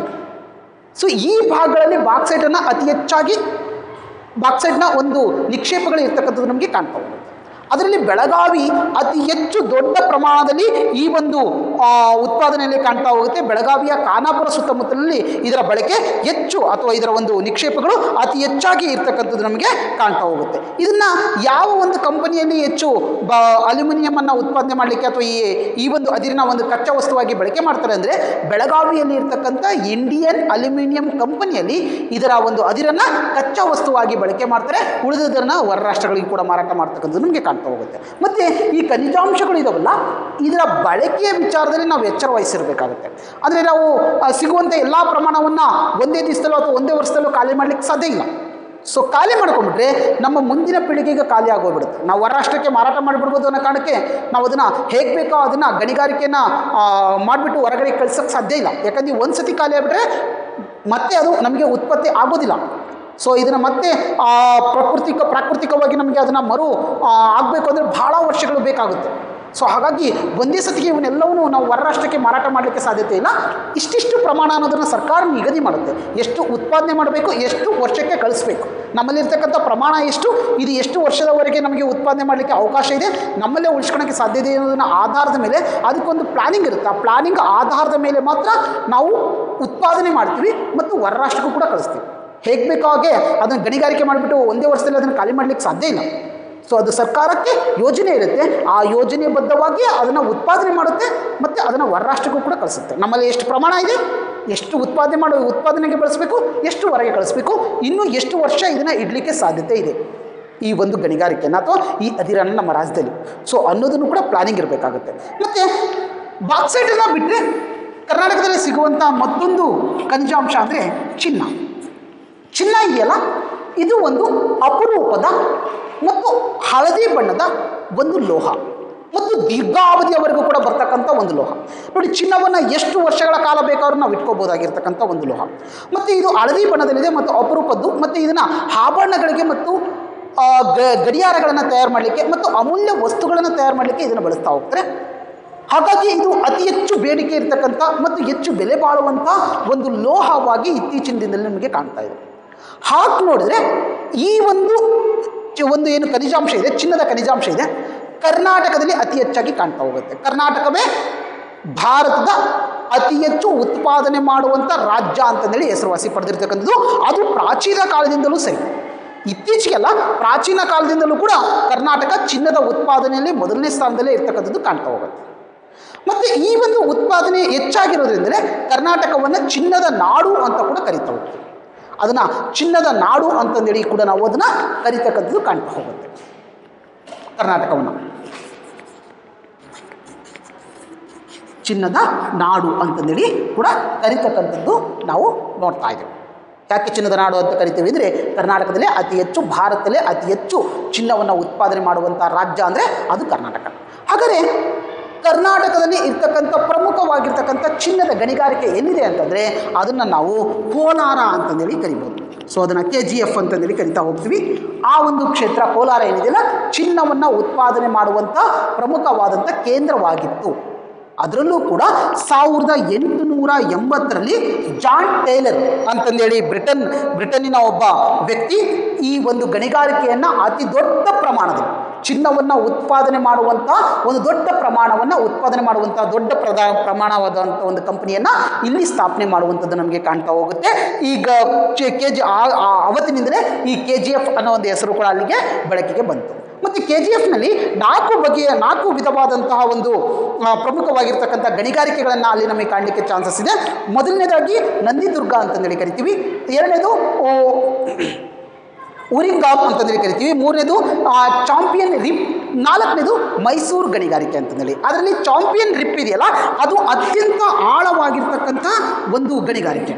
ಸೊ ಈ ಭಾಗಗಳಲ್ಲಿ ಬಾಕ್ಸೈಟನ್ನು ಅತಿ ಹೆಚ್ಚಾಗಿ ಬಾಕ್ಸೈಟ್ನ ಒಂದು ನಿಕ್ಷೇಪಗಳು ಇರ್ತಕ್ಕಂಥದ್ದು ನಮಗೆ ಕಾಣ್ತಾ ಹೋಗುತ್ತೆ ಅದರಲ್ಲಿ ಬೆಳಗಾವಿ ಅತಿ ಹೆಚ್ಚು ದೊಡ್ಡ ಪ್ರಮಾಣದಲ್ಲಿ ಈ ಒಂದು ಆ, ಉತ್ಪಾದನೆಯಲ್ಲಿ ಕಾಣ್ತಾ ಹೋಗುತ್ತೆ ಬೆಳಗಾವಿಯ ಖಾನಾಪುರ ಸುತ್ತಮುತ್ತಲಲ್ಲಿ ಇದರ ಬಳಕೆ ಹೆಚ್ಚು ಅಥವಾ ಇದರ ಒಂದು ನಿಕ್ಷೇಪಗಳು ಅತಿ ಹೆಚ್ಚಾಗಿ ಇರ್ತಕ್ಕಂಥದ್ದು ನಮಗೆ ಕಾಣ್ತಾ ಹೋಗುತ್ತೆ ಇದನ್ನು ಯಾವ ಒಂದು ಕಂಪನಿಯಲ್ಲಿ ಹೆಚ್ಚು ಬ ಅಲ್ಯೂಮಿನಿಯಮನ್ನು ಉತ್ಪಾದನೆ ಮಾಡಲಿಕ್ಕೆ ಅಥವಾ ಈ ಈ ಒಂದು ಅದಿರಿನ ಒಂದು ಕಚ್ಚಾ ವಸ್ತುವಾಗಿ ಬಳಕೆ ಮಾಡ್ತಾರೆ ಅಂದರೆ ಬೆಳಗಾವಿಯಲ್ಲಿ ಇರ್ತಕ್ಕಂಥ ಇಂಡಿಯನ್ ಅಲ್ಯೂಮಿನಿಯಂ ಕಂಪನಿಯಲ್ಲಿ ಇದರ ಒಂದು ಅದಿರನ್ನು ಕಚ್ಚಾ ವಸ್ತುವಾಗಿ ಬಳಕೆ ಮಾಡ್ತಾರೆ ಉಳಿದದನ್ನು ಹೊರ ರಾಷ್ಟ್ರಗಳಿಗೆ ಕೂಡ ಮಾರಾಟ ಮಾಡ್ತಕ್ಕಂಥದ್ದು ನಮಗೆ ಕಾಣ್ತಾ ಹೋಗುತ್ತೆ ಮತ್ತು ಈ ಖನಿಜಾಂಶಗಳು ಇದಾವಲ್ಲ ಇದರ ಬಳಕೆಯ ವಿಚಾರದಲ್ಲಿ ನಾವು ಎಚ್ಚರ ವಹಿಸಿರಬೇಕಾಗುತ್ತೆ ಅಂದರೆ ನಾವು ಆ, ಸಿಗುವಂಥ ಎಲ್ಲ ಪ್ರಮಾಣವನ್ನು ಒಂದೇ ದಿವಸದಲ್ಲೋ ಅಥವಾ ಒಂದೇ ವರ್ಷದಲ್ಲೋ ಖಾಲಿ ಮಾಡಲಿಕ್ಕೆ ಸಾಧ್ಯ ಇಲ್ಲ ಸೊ ಖಾಲಿ ಮಾಡ್ಕೊಂಡ್ಬಿಟ್ರೆ ನಮ್ಮ ಮುಂದಿನ ಪೀಳಿಗೆಗೆ ಖಾಲಿ ಆಗೋಗ್ಬಿಡುತ್ತೆ ನಾವು ಹೊರ ರಾಷ್ಟ್ರಕ್ಕೆ ಮಾರಾಟ ಮಾಡಿಬಿಡ್ಬೋದು ಅನ್ನೋ ಕಾರಣಕ್ಕೆ ನಾವು ಅದನ್ನು ಹೇಗೆ ಬೇಕೋ ಅದನ್ನು ಗಣಿಗಾರಿಕೆಯನ್ನು ಮಾಡಿಬಿಟ್ಟು ಹೊರಗಡೆ ಕಳ್ಸೋಕ್ಕೆ ಸಾಧ್ಯ ಇಲ್ಲ ಯಾಕಂದ್ರೆ ಒಂದು ಸತಿ ಖಾಲಿ ಆಗಿಬಿಟ್ರೆ ಮತ್ತೆ ಅದು ನಮಗೆ ಉತ್ಪತ್ತಿ ಆಗೋದಿಲ್ಲ ಸೊ ಇದನ್ನು ಮತ್ತೆ ಆ, ಪ್ರಾಕೃತಿಕ ಪ್ರಾಕೃತಿಕವಾಗಿ ನಮಗೆ ಅದನ್ನು ಮರು ಆಗಬೇಕು ಅಂದರೆ ಭಾಳ ವರ್ಷಗಳು ಬೇಕಾಗುತ್ತೆ ಸೊ ಹಾಗಾಗಿ ಒಂದೇ ಸತಿಗೆ ಇವನ್ನೆಲ್ಲವೂ ನಾವು ಹೊರ ರಾಷ್ಟ್ರಕ್ಕೆ ಮಾರಾಟ ಮಾಡಲಿಕ್ಕೆ ಸಾಧ್ಯತೆ ಇಲ್ಲ ಇಷ್ಟಿಷ್ಟು ಪ್ರಮಾಣ ಅನ್ನೋದನ್ನು ಸರ್ಕಾರ ನಿಗದಿ ಮಾಡುತ್ತೆ ಎಷ್ಟು ಉತ್ಪಾದನೆ ಮಾಡಬೇಕು ಎಷ್ಟು ವರ್ಷಕ್ಕೆ ಕಳಿಸ್ಬೇಕು ನಮ್ಮಲ್ಲಿರ್ತಕ್ಕಂಥ ಪ್ರಮಾಣ ಎಷ್ಟು ಇದು ಎಷ್ಟು ವರ್ಷದವರೆಗೆ ನಮಗೆ ಉತ್ಪಾದನೆ ಮಾಡಲಿಕ್ಕೆ ಅವಕಾಶ ಇದೆ ನಮ್ಮಲ್ಲೇ ಉಳಿಸ್ಕೊಳಕ್ಕೆ ಸಾಧ್ಯತೆ ಇದೆ ಅನ್ನೋದನ್ನ ಆಧಾರದ ಮೇಲೆ ಅದಕ್ಕೊಂದು ಪ್ಲಾನಿಂಗ್ ಇರುತ್ತೆ ಆ ಪ್ಲಾನಿಂಗ್ ಆಧಾರದ ಮೇಲೆ ಮಾತ್ರ ನಾವು ಉತ್ಪಾದನೆ ಮಾಡ್ತೀವಿ ಮತ್ತು ಹೊರ ರಾಷ್ಟ್ರಕ್ಕೂ ಕೂಡ ಕಳಿಸ್ತೀವಿ ಹೇಗೆ ಬೇಕೋ ಹಾಗೆ ಅದನ್ನು ಗಣಿಗಾರಿಕೆ ಮಾಡಿಬಿಟ್ಟು ಒಂದೇ ವರ್ಷದಲ್ಲಿ ಅದನ್ನು ಖಾಲಿ ಮಾಡಲಿಕ್ಕೆ ಸಾಧ್ಯ ಇಲ್ಲ ಸೊ ಅದು ಸರ್ಕಾರಕ್ಕೆ ಯೋಜನೆ ಇರುತ್ತೆ ಆ ಯೋಜನೆಬದ್ಧವಾಗಿ ಅದನ್ನು ಉತ್ಪಾದನೆ ಮಾಡುತ್ತೆ ಮತ್ತು ಅದನ್ನು ಹೊರ ರಾಷ್ಟ್ರಕ್ಕೂ ಕೂಡ ಕಳಿಸುತ್ತೆ ನಮ್ಮಲ್ಲಿ ಎಷ್ಟು ಪ್ರಮಾಣ ಇದೆ ಎಷ್ಟು ಉತ್ಪಾದನೆ ಮಾಡೋ ಉತ್ಪಾದನೆಗೆ ಬಳಸಬೇಕು ಎಷ್ಟು ಹೊರಗೆ ಕಳಿಸ್ಬೇಕು ಇನ್ನೂ ಎಷ್ಟು ವರ್ಷ ಇದನ್ನು ಇಡಲಿಕ್ಕೆ ಸಾಧ್ಯತೆ ಇದೆ ಈ ಒಂದು ಗಣಿಗಾರಿಕೆಯನ್ನು ಅಥವಾ ಈ ಅದಿರನ್ನು ನಮ್ಮ ರಾಜ್ಯದಲ್ಲಿ ಸೊ ಅನ್ನೋದನ್ನು ಕೂಡ ಪ್ಲಾನಿಂಗ್ ಇರಬೇಕಾಗುತ್ತೆ ಮತ್ತು ಬಾಕ್ಸೈಟನ್ನು ಬಿಟ್ಟರೆ ಕರ್ನಾಟಕದಲ್ಲಿ ಸಿಗುವಂಥ ಮತ್ತೊಂದು ಖನಿಜಾಂಶ ಅಂದರೆ ಚಿನ್ನ ಚಿನ್ನ ಇದೆಯಲ್ಲ ಇದು ಒಂದು ಅಪರೂಪದ ಮತ್ತು ಹಳದಿ ಬಣ್ಣದ ಒಂದು ಲೋಹ ಮತ್ತು ದೀರ್ಘಾವಧಿಯವರೆಗೂ ಕೂಡ ಬರ್ತಕ್ಕಂಥ ಒಂದು ಲೋಹ ನೋಡಿ ಚಿನ್ನವನ್ನು ಎಷ್ಟು ವರ್ಷಗಳ ಕಾಲ ಬೇಕಾದ್ರೂ ನಾವು ಇಟ್ಕೋಬೋದಾಗಿರ್ತಕ್ಕಂಥ ಒಂದು ಲೋಹ ಮತ್ತು ಇದು ಹಳದಿ ಬಣ್ಣದಲ್ಲಿದೆ ಮತ್ತು ಅಪರೂಪದ್ದು ಮತ್ತು ಇದನ್ನು ಆಭರಣಗಳಿಗೆ ಮತ್ತು ಆ, ಗ- ಗಡಿಯಾರಗಳನ್ನು ತಯಾರು ಮಾಡಲಿಕ್ಕೆ ಮತ್ತು ಅಮೂಲ್ಯ ವಸ್ತುಗಳನ್ನು ತಯಾರು ಮಾಡಲಿಕ್ಕೆ ಇದನ್ನು ಬಳಸ್ತಾ ಹೋಗ್ತಾರೆ ಹಾಗಾಗಿ ಇದು ಅತಿ ಹೆಚ್ಚು ಬೇಡಿಕೆ ಇರತಕ್ಕಂಥ ಮತ್ತು ಹೆಚ್ಚು ಬೆಲೆ ಬಾಳುವಂಥ ಒಂದು ಲೋಹವಾಗಿ ಇತ್ತೀಚಿನ ದಿನದಲ್ಲಿ ನಮಗೆ ಕಾಣ್ತಾ ಇದೆ ಹಾಗೆ ನೋಡಿದ್ರೆ ಈ ಒಂದು ಚ- ಒಂದು ಏನು ಖನಿಜಾಂಶ ಇದೆ ಚಿನ್ನದ ಖನಿಜಾಂಶ ಇದೆ ಕರ್ನಾಟಕದಲ್ಲಿ ಅತಿ ಹೆಚ್ಚಾಗಿ ಕಾಣ್ತಾ ಹೋಗುತ್ತೆ ಕರ್ನಾಟಕವೇ ಭಾರತದ ಅತಿ ಹೆಚ್ಚು ಉತ್ಪಾದನೆ ಮಾಡುವಂಥ ರಾಜ್ಯ ಅಂತಂದೇಳಿ ಹೆಸರುವಾಸಿ ಪಡೆದಿರ್ತಕ್ಕಂಥದ್ದು ಅದು ಪ್ರಾಚೀನ ಕಾಲದಿಂದಲೂ ಸರಿ ಇತ್ತೀಚೆಗೆಲ್ಲ ಪ್ರಾಚೀನ ಕಾಲದಿಂದಲೂ ಕೂಡ ಕರ್ನಾಟಕ ಚಿನ್ನದ ಉತ್ಪಾದನೆಯಲ್ಲಿ ಮೊದಲನೇ ಸ್ಥಾನದಲ್ಲೇ ಇರ್ತಕ್ಕಂಥದ್ದು ಕಾಣ್ತಾ ಹೋಗುತ್ತೆ ಮತ್ತು ಈ ಒಂದು ಉತ್ಪಾದನೆ ಹೆಚ್ಚಾಗಿರೋದ್ರಿಂದಲೇ ಕರ್ನಾಟಕವನ್ನು ಚಿನ್ನದ ನಾಡು ಅಂತ ಕೂಡ ಕರಿತಾ ಹೋಗ್ತೀವಿ ಅದನ್ನು ಚಿನ್ನದ ನಾಡು ಅಂತಂದೇಳಿ ಕೂಡ ನಾವು ಅದನ್ನು ಕರಿತಕ್ಕಂಥದ್ದು ಕಾಣ್ತಾ ಹೋಗುತ್ತೆ ಕರ್ನಾಟಕವನ್ನು ಚಿನ್ನದ ನಾಡು ಅಂತಂದೇಳಿ ಕೂಡ ಕರಿತಕ್ಕಂಥದ್ದು ನಾವು ನೋಡ್ತಾ ಇದ್ದೇವೆ ಯಾಕೆ ಚಿನ್ನದ ನಾಡು ಅಂತ ಕರಿತೀವಿ ಅಂದರೆ ಕರ್ನಾಟಕದಲ್ಲೇ ಅತಿ ಹೆಚ್ಚು ಭಾರತದಲ್ಲೇ ಅತಿ ಹೆಚ್ಚು ಚಿನ್ನವನ್ನು ಉತ್ಪಾದನೆ ಮಾಡುವಂಥ ರಾಜ್ಯ ಅಂದರೆ ಅದು ಕರ್ನಾಟಕ ಹಾಗಾದರೆ ಕರ್ನಾಟಕದಲ್ಲಿ ಇರ್ತಕ್ಕಂಥ ಪ್ರಮುಖವಾಗಿರ್ತಕ್ಕಂಥ ಚಿನ್ನದ ಗಣಿಗಾರಿಕೆ ಎಲ್ಲಿದೆ ಅಂತಂದರೆ ಅದನ್ನು ನಾವು ಕೋಲಾರ ಅಂತಂದೇಳಿ ಕರಿಬೋದು ಸೊ ಅದನ್ನು ಕೆ ಜಿ ಎಫ್ ಅಂತಂದೇಳಿ ಕರಿತಾ ಹೋಗ್ತೀವಿ ಆ ಒಂದು ಕ್ಷೇತ್ರ ಕೋಲಾರ ಏನಿದೆಯಲ್ಲ ಚಿನ್ನವನ್ನು ಉತ್ಪಾದನೆ ಮಾಡುವಂಥ ಪ್ರಮುಖವಾದಂಥ ಕೇಂದ್ರವಾಗಿತ್ತು ಅದರಲ್ಲೂ ಕೂಡ ಸಾವಿರದ ಎಂಟುನೂರ ಎಂಬತ್ತರಲ್ಲಿ ಜಾನ್ ಟೇಲರ್ ಅಂತಂದೇಳಿ ಬ್ರಿಟನ್ ಬ್ರಿಟನ್ನಿನ ಒಬ್ಬ ವ್ಯಕ್ತಿ ಈ ಒಂದು ಗಣಿಗಾರಿಕೆಯನ್ನು ಅತಿ ದೊಡ್ಡ ಪ್ರಮಾಣದಲ್ಲಿ ಚಿನ್ನವನ್ನು ಉತ್ಪಾದನೆ ಮಾಡುವಂಥ ಒಂದು ದೊಡ್ಡ ಪ್ರಮಾಣವನ್ನು ಉತ್ಪಾದನೆ ಮಾಡುವಂಥ ದೊಡ್ಡ ಪ್ರದಾ ಪ್ರಮಾಣವಾದಂಥ ಒಂದು ಕಂಪನಿಯನ್ನು ಇಲ್ಲಿ ಸ್ಥಾಪನೆ ಮಾಡುವಂಥದ್ದು ನಮಗೆ ಕಾಣ್ತಾ ಹೋಗುತ್ತೆ ಈಗ ಕೆ ಜಿ ಅವತ್ತಿನಿಂದಲೇ ಈ ಕೆ ಜಿ ಎಫ್ ಅನ್ನೋ ಒಂದು ಹೆಸರು ಕೂಡ ಅಲ್ಲಿಗೆ ಬೆಳಕಿಗೆ ಬಂತು ಮತ್ತು ಕೆ ಜಿ ಎಫ್ನಲ್ಲಿ ನಾಲ್ಕು ಬಗೆಯ ನಾಲ್ಕು ವಿಧವಾದಂತಹ ಒಂದು ಆ, ಪ್ರಮುಖವಾಗಿರ್ತಕ್ಕಂಥ ಗಣಿಗಾರಿಕೆಗಳನ್ನು ಅಲ್ಲಿ ನಮಗೆ ಕಾಣಲಿಕ್ಕೆ ಚಾನ್ಸಸ್ ಇದೆ ಮೊದಲನೇದಾಗಿ ನಂದಿದುರ್ಗ ಅಂತಂದೇಳಿ ಕರಿತೀವಿ ಎರಡನೇದು ಓ, ಉರಿಂಗಾಮ್ ಅಂತಂದೇಳಿ ಕರಿತೀವಿ ಮೂರನೇದು ಚಾಂಪಿಯನ್ ರಿಪ್ ನಾಲ್ಕನೇದು ಮೈಸೂರು ಗಣಿಗಾರಿಕೆ ಅಂತಂದೇಳಿ ಅದರಲ್ಲಿ ಚಾಂಪಿಯನ್ ರಿಪ್ ಇದೆಯಲ್ಲ ಅದು ಅತ್ಯಂತ ಆಳವಾಗಿರ್ತಕ್ಕಂಥ ಒಂದು ಗಣಿಗಾರಿಕೆ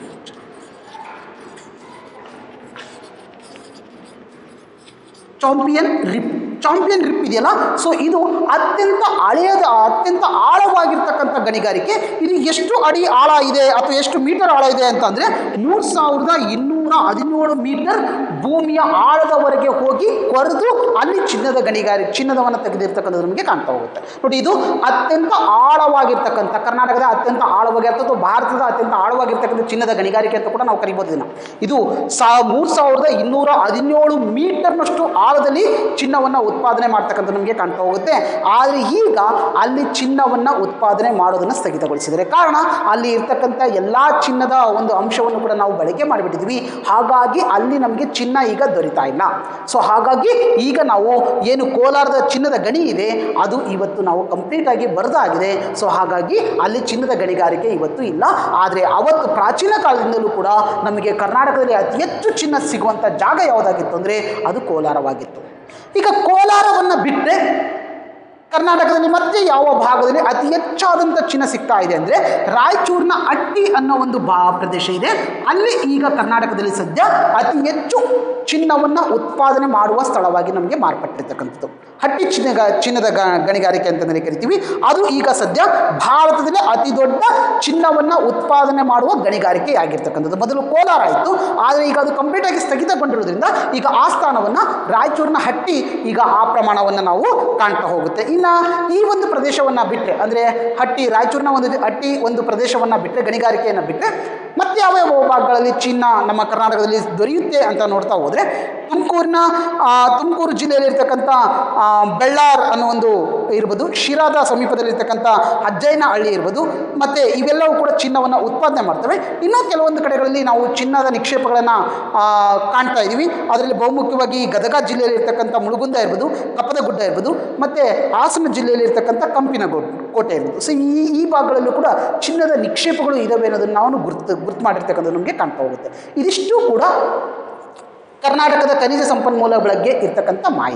ಚಾಂಪಿಯನ್ ರಿಪ್ ಚಾಂಪಿಯನ್ ರಿಪ್ ಇದೆಯಲ್ಲ ಸೊ ಇದು ಅತ್ಯಂತ ಹಳೆಯದ ಅತ್ಯಂತ ಆಳವಾಗಿರ್ತಕ್ಕಂಥ ಗಣಿಗಾರಿಕೆ ಇದು ಎಷ್ಟು ಅಡಿ ಆಳ ಇದೆ ಅಥವಾ ಎಷ್ಟು ಮೀಟರ್ ಆಳ ಇದೆ ಅಂತಂದರೆ ಮೂರು ಸಾವಿರದ ಇನ್ನೂರ ಹದಿನೇಳು ಮೀಟರ್ ಭೂಮಿಯ ಆಳದವರೆಗೆ ಹೋಗಿ ಕೊರೆದು ಅಲ್ಲಿ ಚಿನ್ನದ ಗಣಿಗಾರಿಕೆ ಚಿನ್ನದವನ್ನು ತೆಗೆದಿರ್ತಕ್ಕಂಥದ್ದು ನಮಗೆ ಕಾಣ್ತಾ ಹೋಗುತ್ತೆ ನೋಡಿ ಇದು ಅತ್ಯಂತ ಆಳವಾಗಿರ್ತಕ್ಕಂಥ ಕರ್ನಾಟಕದ ಅತ್ಯಂತ ಆಳವಾಗಿರ್ತಕ್ಕಂಥ ಭಾರತದ ಅತ್ಯಂತ ಆಳವಾಗಿರ್ತಕ್ಕಂಥ ಚಿನ್ನದ ಗಣಿಗಾರಿಕೆ ಅಂತ ಕೂಡ ನಾವು ಕರಿಬೋದು ಇದನ್ನು ಇದು ಸಾ ಮೂರು ಸಾವಿರದ ಇನ್ನೂರ ಹದಿನೇಳು ಮೀಟರ್ನಷ್ಟು ಆಳದಲ್ಲಿ ಚಿನ್ನವನ್ನು ಉತ್ಪಾದನೆ ಮಾಡ್ತಕ್ಕಂಥ ನಮಗೆ ಕಾಣ್ತಾ ಹೋಗುತ್ತೆ ಆದರೆ ಈಗ ಅಲ್ಲಿ ಚಿನ್ನವನ್ನು ಉತ್ಪಾದನೆ ಮಾಡೋದನ್ನು ಸ್ಥಗಿತಗೊಳಿಸಿದರೆ ಕಾರಣ ಅಲ್ಲಿ ಇರ್ತಕ್ಕಂಥ ಎಲ್ಲ ಚಿನ್ನದ ಒಂದು ಅಂಶವನ್ನು ಕೂಡ ನಾವು ಬಳಕೆ ಮಾಡಿಬಿಟ್ಟಿದ್ವಿ ಹಾಗಾಗಿ ಅಲ್ಲಿ ನಮಗೆ ಚಿನ್ನ ಈಗ ದೊರೀತಾ ಇಲ್ಲ ಸೊ ಹಾಗಾಗಿ ಈಗ ನಾವು ಏನು ಕೋಲಾರದ ಚಿನ್ನದ ಗಣಿ ಇದೆ ಅದು ಇವತ್ತು ನಾವು ಕಂಪ್ಲೀಟಾಗಿ ಬರದಾಗಿದೆ ಸೊ ಹಾಗಾಗಿ ಅಲ್ಲಿ ಚಿನ್ನದ ಗಣಿಗಾರಿಕೆ ಇವತ್ತು ಇಲ್ಲ ಆದರೆ ಅವತ್ತು ಪ್ರಾಚೀನ ಕಾಲದಿಂದಲೂ ಕೂಡ ನಮಗೆ ಕರ್ನಾಟಕದಲ್ಲಿ ಅತಿ ಹೆಚ್ಚು ಚಿನ್ನ ಸಿಗುವಂಥ ಜಾಗ ಯಾವುದಾಗಿತ್ತು ಅಂದರೆ ಅದು ಕೋಲಾರವಾಗಿತ್ತು ಈಗ ಕೋಲಾರವನ್ನು ಬಿಟ್ಟರೆ ಕರ್ನಾಟಕದಲ್ಲಿ ಮತ್ತೆ ಯಾವ ಭಾಗದಲ್ಲಿ ಅತಿ ಹೆಚ್ಚಾದಂಥ ಚಿನ್ನ ಸಿಗ್ತಾ ಇದೆ ಅಂದರೆ ರಾಯಚೂರಿನ ಅಟ್ಟಿ ಅನ್ನೋ ಒಂದು ಬಾ ಪ್ರದೇಶ ಇದೆ ಅಲ್ಲಿ ಈಗ ಕರ್ನಾಟಕದಲ್ಲಿ ಸದ್ಯ ಅತಿ ಹೆಚ್ಚು ಚಿನ್ನವನ್ನು ಉತ್ಪಾದನೆ ಮಾಡುವ ಸ್ಥಳವಾಗಿ ನಮಗೆ ಮಾರ್ಪಟ್ಟಿರ್ತಕ್ಕಂಥದ್ದು ಹಟ್ಟಿ ಚಿನ್ನ ಚಿನ್ನದ ಗ- ಗಣಿಗಾರಿಕೆ ಅಂತಂದರೆ ಕರಿತೀವಿ ಅದು ಈಗ ಸದ್ಯ ಭಾರತದಲ್ಲಿ ಅತಿ ದೊಡ್ಡ ಚಿನ್ನವನ್ನು ಉತ್ಪಾದನೆ ಮಾಡುವ ಗಣಿಗಾರಿಕೆ ಆಗಿರ್ತಕ್ಕಂಥದ್ದು ಮೊದಲು ಕೋಲಾರ ಆಯಿತು ಆದರೆ ಈಗ ಅದು ಕಂಪ್ಲೀಟಾಗಿ ಸ್ಥಗಿತಗೊಂಡಿರೋದ್ರಿಂದ ಈಗ ಆ ಸ್ಥಾನವನ್ನು ರಾಯಚೂರಿನ ಹಟ್ಟಿ ಈಗ ಆ ಪ್ರಮಾಣವನ್ನು ನಾವು ಕಾಣ್ತಾ ಹೋಗುತ್ತೆ ಇನ್ನು ಈ ಒಂದು ಪ್ರದೇಶವನ್ನು ಬಿಟ್ಟರೆ ಅಂದರೆ ಹಟ್ಟಿ ರಾಯಚೂರಿನ ಒಂದು ಹಟ್ಟಿ ಒಂದು ಪ್ರದೇಶವನ್ನು ಬಿಟ್ಟರೆ ಗಣಿಗಾರಿಕೆಯನ್ನು ಬಿಟ್ಟರೆ ಮತ್ತೆ ಯಾವ ಯಾವ ಭಾಗಗಳಲ್ಲಿ ಚಿನ್ನ ನಮ್ಮ ಕರ್ನಾಟಕದಲ್ಲಿ ದೊರೆಯುತ್ತೆ ಅಂತ ನೋಡ್ತಾ ಹೋದರೆ ತುಮಕೂರಿನ ಆ, ತುಮಕೂರು ಜಿಲ್ಲೆಯಲ್ಲಿರ್ತಕ್ಕಂಥ ಆ, ಬೆಳ್ಳಾರ್ ಅನ್ನೋ ಒಂದು ಇರ್ಬೋದು ಶಿರಾದ ಸಮೀಪದಲ್ಲಿರ್ತಕ್ಕಂಥ ಅಜ್ಜಯ್ಯನ ಹಳ್ಳಿ ಇರ್ಬೋದು ಮತ್ತು ಇವೆಲ್ಲವೂ ಕೂಡ ಚಿನ್ನವನ್ನು ಉತ್ಪಾದನೆ ಮಾಡ್ತವೆ ಇನ್ನೂ ಕೆಲವೊಂದು ಕಡೆಗಳಲ್ಲಿ ನಾವು ಚಿನ್ನದ ನಿಕ್ಷೇಪಗಳನ್ನು ಕಾಣ್ತಾ ಇದ್ದೀವಿ ಅದರಲ್ಲಿ ಬಹುಮುಖ್ಯವಾಗಿ ಗದಗ ಜಿಲ್ಲೆಯಲ್ಲಿರ್ತಕ್ಕಂಥ ಮುಳುಗುಂದ ಇರ್ಬೋದು ಕಪ್ಪದಗುಡ್ಡ ಇರ್ಬೋದು ಮತ್ತು ಹಾಸನ ಜಿಲ್ಲೆಯಲ್ಲಿರ್ತಕ್ಕಂಥ ಕಂಪಿನ ಗೋ ಕೋಟೆ ಇರ್ಬೋದು ಸೊ ಈ ಈ ಭಾಗಗಳಲ್ಲೂ ಕೂಡ ಚಿನ್ನದ ನಿಕ್ಷೇಪಗಳು ಇದ್ದಾವೆ ಅನ್ನೋದನ್ನು ನಾವು ಗುರ್ತು ಗುರ್ತು ಮಾಡಿರ್ತಕ್ಕಂಥದ್ದು ನಮಗೆ ಕಾಣ್ತಾ ಹೋಗುತ್ತೆ ಇದಿಷ್ಟು ಕೂಡ ಕರ್ನಾಟಕದ ಖನಿಜ ಸಂಪನ್ಮೂಲ ಬಗ್ಗೆ ಇರ್ತಕ್ಕಂಥ ಮಾಹಿತಿ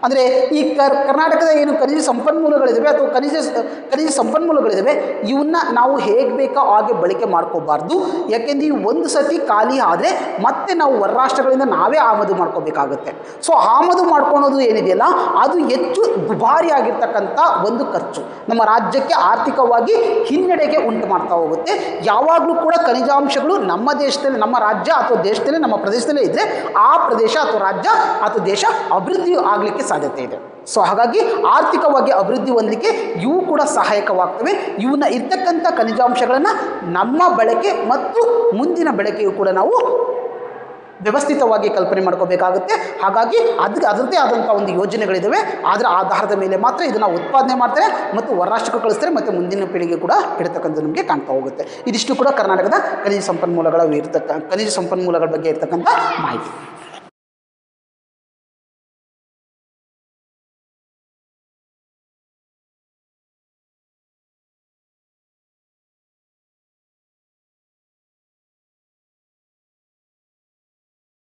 ಅಂದರೆ ಈ ಕರ್ ಕರ್ನಾಟಕದ ಏನು ಖನಿಜ ಸಂಪನ್ಮೂಲಗಳಿದ್ದಾವೆ ಅಥವಾ ಖನಿಜ ಖನಿಜ ಸಂಪನ್ಮೂಲಗಳಿದ್ದಾವೆ ಇವನ್ನ ನಾವು ಹೇಗೆ ಬೇಕೋ ಹಾಗೆ ಬಳಕೆ ಮಾಡ್ಕೋಬಾರ್ದು ಯಾಕೆಂದ್ರೆ ಈ ಒಂದು ಸತಿ ಖಾಲಿ ಆದರೆ ಮತ್ತೆ ನಾವು ಹೊರ ರಾಷ್ಟ್ರಗಳಿಂದ ನಾವೇ ಆಮದು ಮಾಡ್ಕೋಬೇಕಾಗುತ್ತೆ ಸೊ ಆಮದು ಮಾಡ್ಕೊಳೋದು ಏನಿದೆಯಲ್ಲ ಅದು ಹೆಚ್ಚು ದುಬಾರಿ ಆಗಿರ್ತಕ್ಕಂಥ ಒಂದು ಖರ್ಚು ನಮ್ಮ ರಾಜ್ಯಕ್ಕೆ ಆರ್ಥಿಕವಾಗಿ ಹಿನ್ನಡೆಗೆ ಉಂಟು ಮಾಡ್ತಾ ಹೋಗುತ್ತೆ ಯಾವಾಗಲೂ ಕೂಡ ಖನಿಜಾಂಶಗಳು ನಮ್ಮ ದೇಶದಲ್ಲಿ ನಮ್ಮ ರಾಜ್ಯ ಅಥವಾ ದೇಶದಲ್ಲಿ ನಮ್ಮ ಪ್ರದೇಶದಲ್ಲೇ ಇದ್ದರೆ ಆ ಪ್ರದೇಶ ಅಥವಾ ರಾಜ್ಯ ಅಥವಾ ದೇಶ ಅಭಿವೃದ್ಧಿ ಆಗಲಿಕ್ಕೆ ಸಾಧ್ಯತೆ ಇದೆ ಸೊ ಹಾಗಾಗಿ ಆರ್ಥಿಕವಾಗಿ ಅಭಿವೃದ್ಧಿ ಹೊಂದಲಿಕ್ಕೆ ಇವು ಕೂಡ ಸಹಾಯಕವಾಗ್ತವೆ ಇವನ್ನ ಇರ್ತಕ್ಕಂಥ ಖನಿಜಾಂಶಗಳನ್ನು ನಮ್ಮ ಬಳಕೆ ಮತ್ತು ಮುಂದಿನ ಬಳಕೆಯು ಕೂಡ ನಾವು ವ್ಯವಸ್ಥಿತವಾಗಿ ಕಲ್ಪನೆ ಮಾಡ್ಕೋಬೇಕಾಗುತ್ತೆ ಹಾಗಾಗಿ ಅದಕ್ಕೆ ಅದರದ್ದೇ ಆದಂಥ ಒಂದು ಯೋಜನೆಗಳಿದ್ದಾವೆ ಅದರ ಆಧಾರದ ಮೇಲೆ ಮಾತ್ರ ಇದನ್ನು ಉತ್ಪಾದನೆ ಮಾಡ್ತಾರೆ ಮತ್ತು ಹೊರ ರಾಷ್ಟ್ರಕ್ಕೆ ಕಳಿಸ್ತಾರೆ ಮತ್ತು ಮುಂದಿನ ಪೀಳಿಗೆ ಕೂಡ ಇಡತಕ್ಕಂಥದ್ದು ನಮಗೆ ಕಾಣ್ತಾ ಹೋಗುತ್ತೆ ಇದಿಷ್ಟು ಕೂಡ ಕರ್ನಾಟಕದ ಖನಿಜ ಸಂಪನ್ಮೂಲಗಳ ಇರ್ತಕ್ಕ ಖನಿಜ ಸಂಪನ್ಮೂಲಗಳ ಬಗ್ಗೆ ಇರ್ತಕ್ಕಂಥ ಮಾಹಿತಿ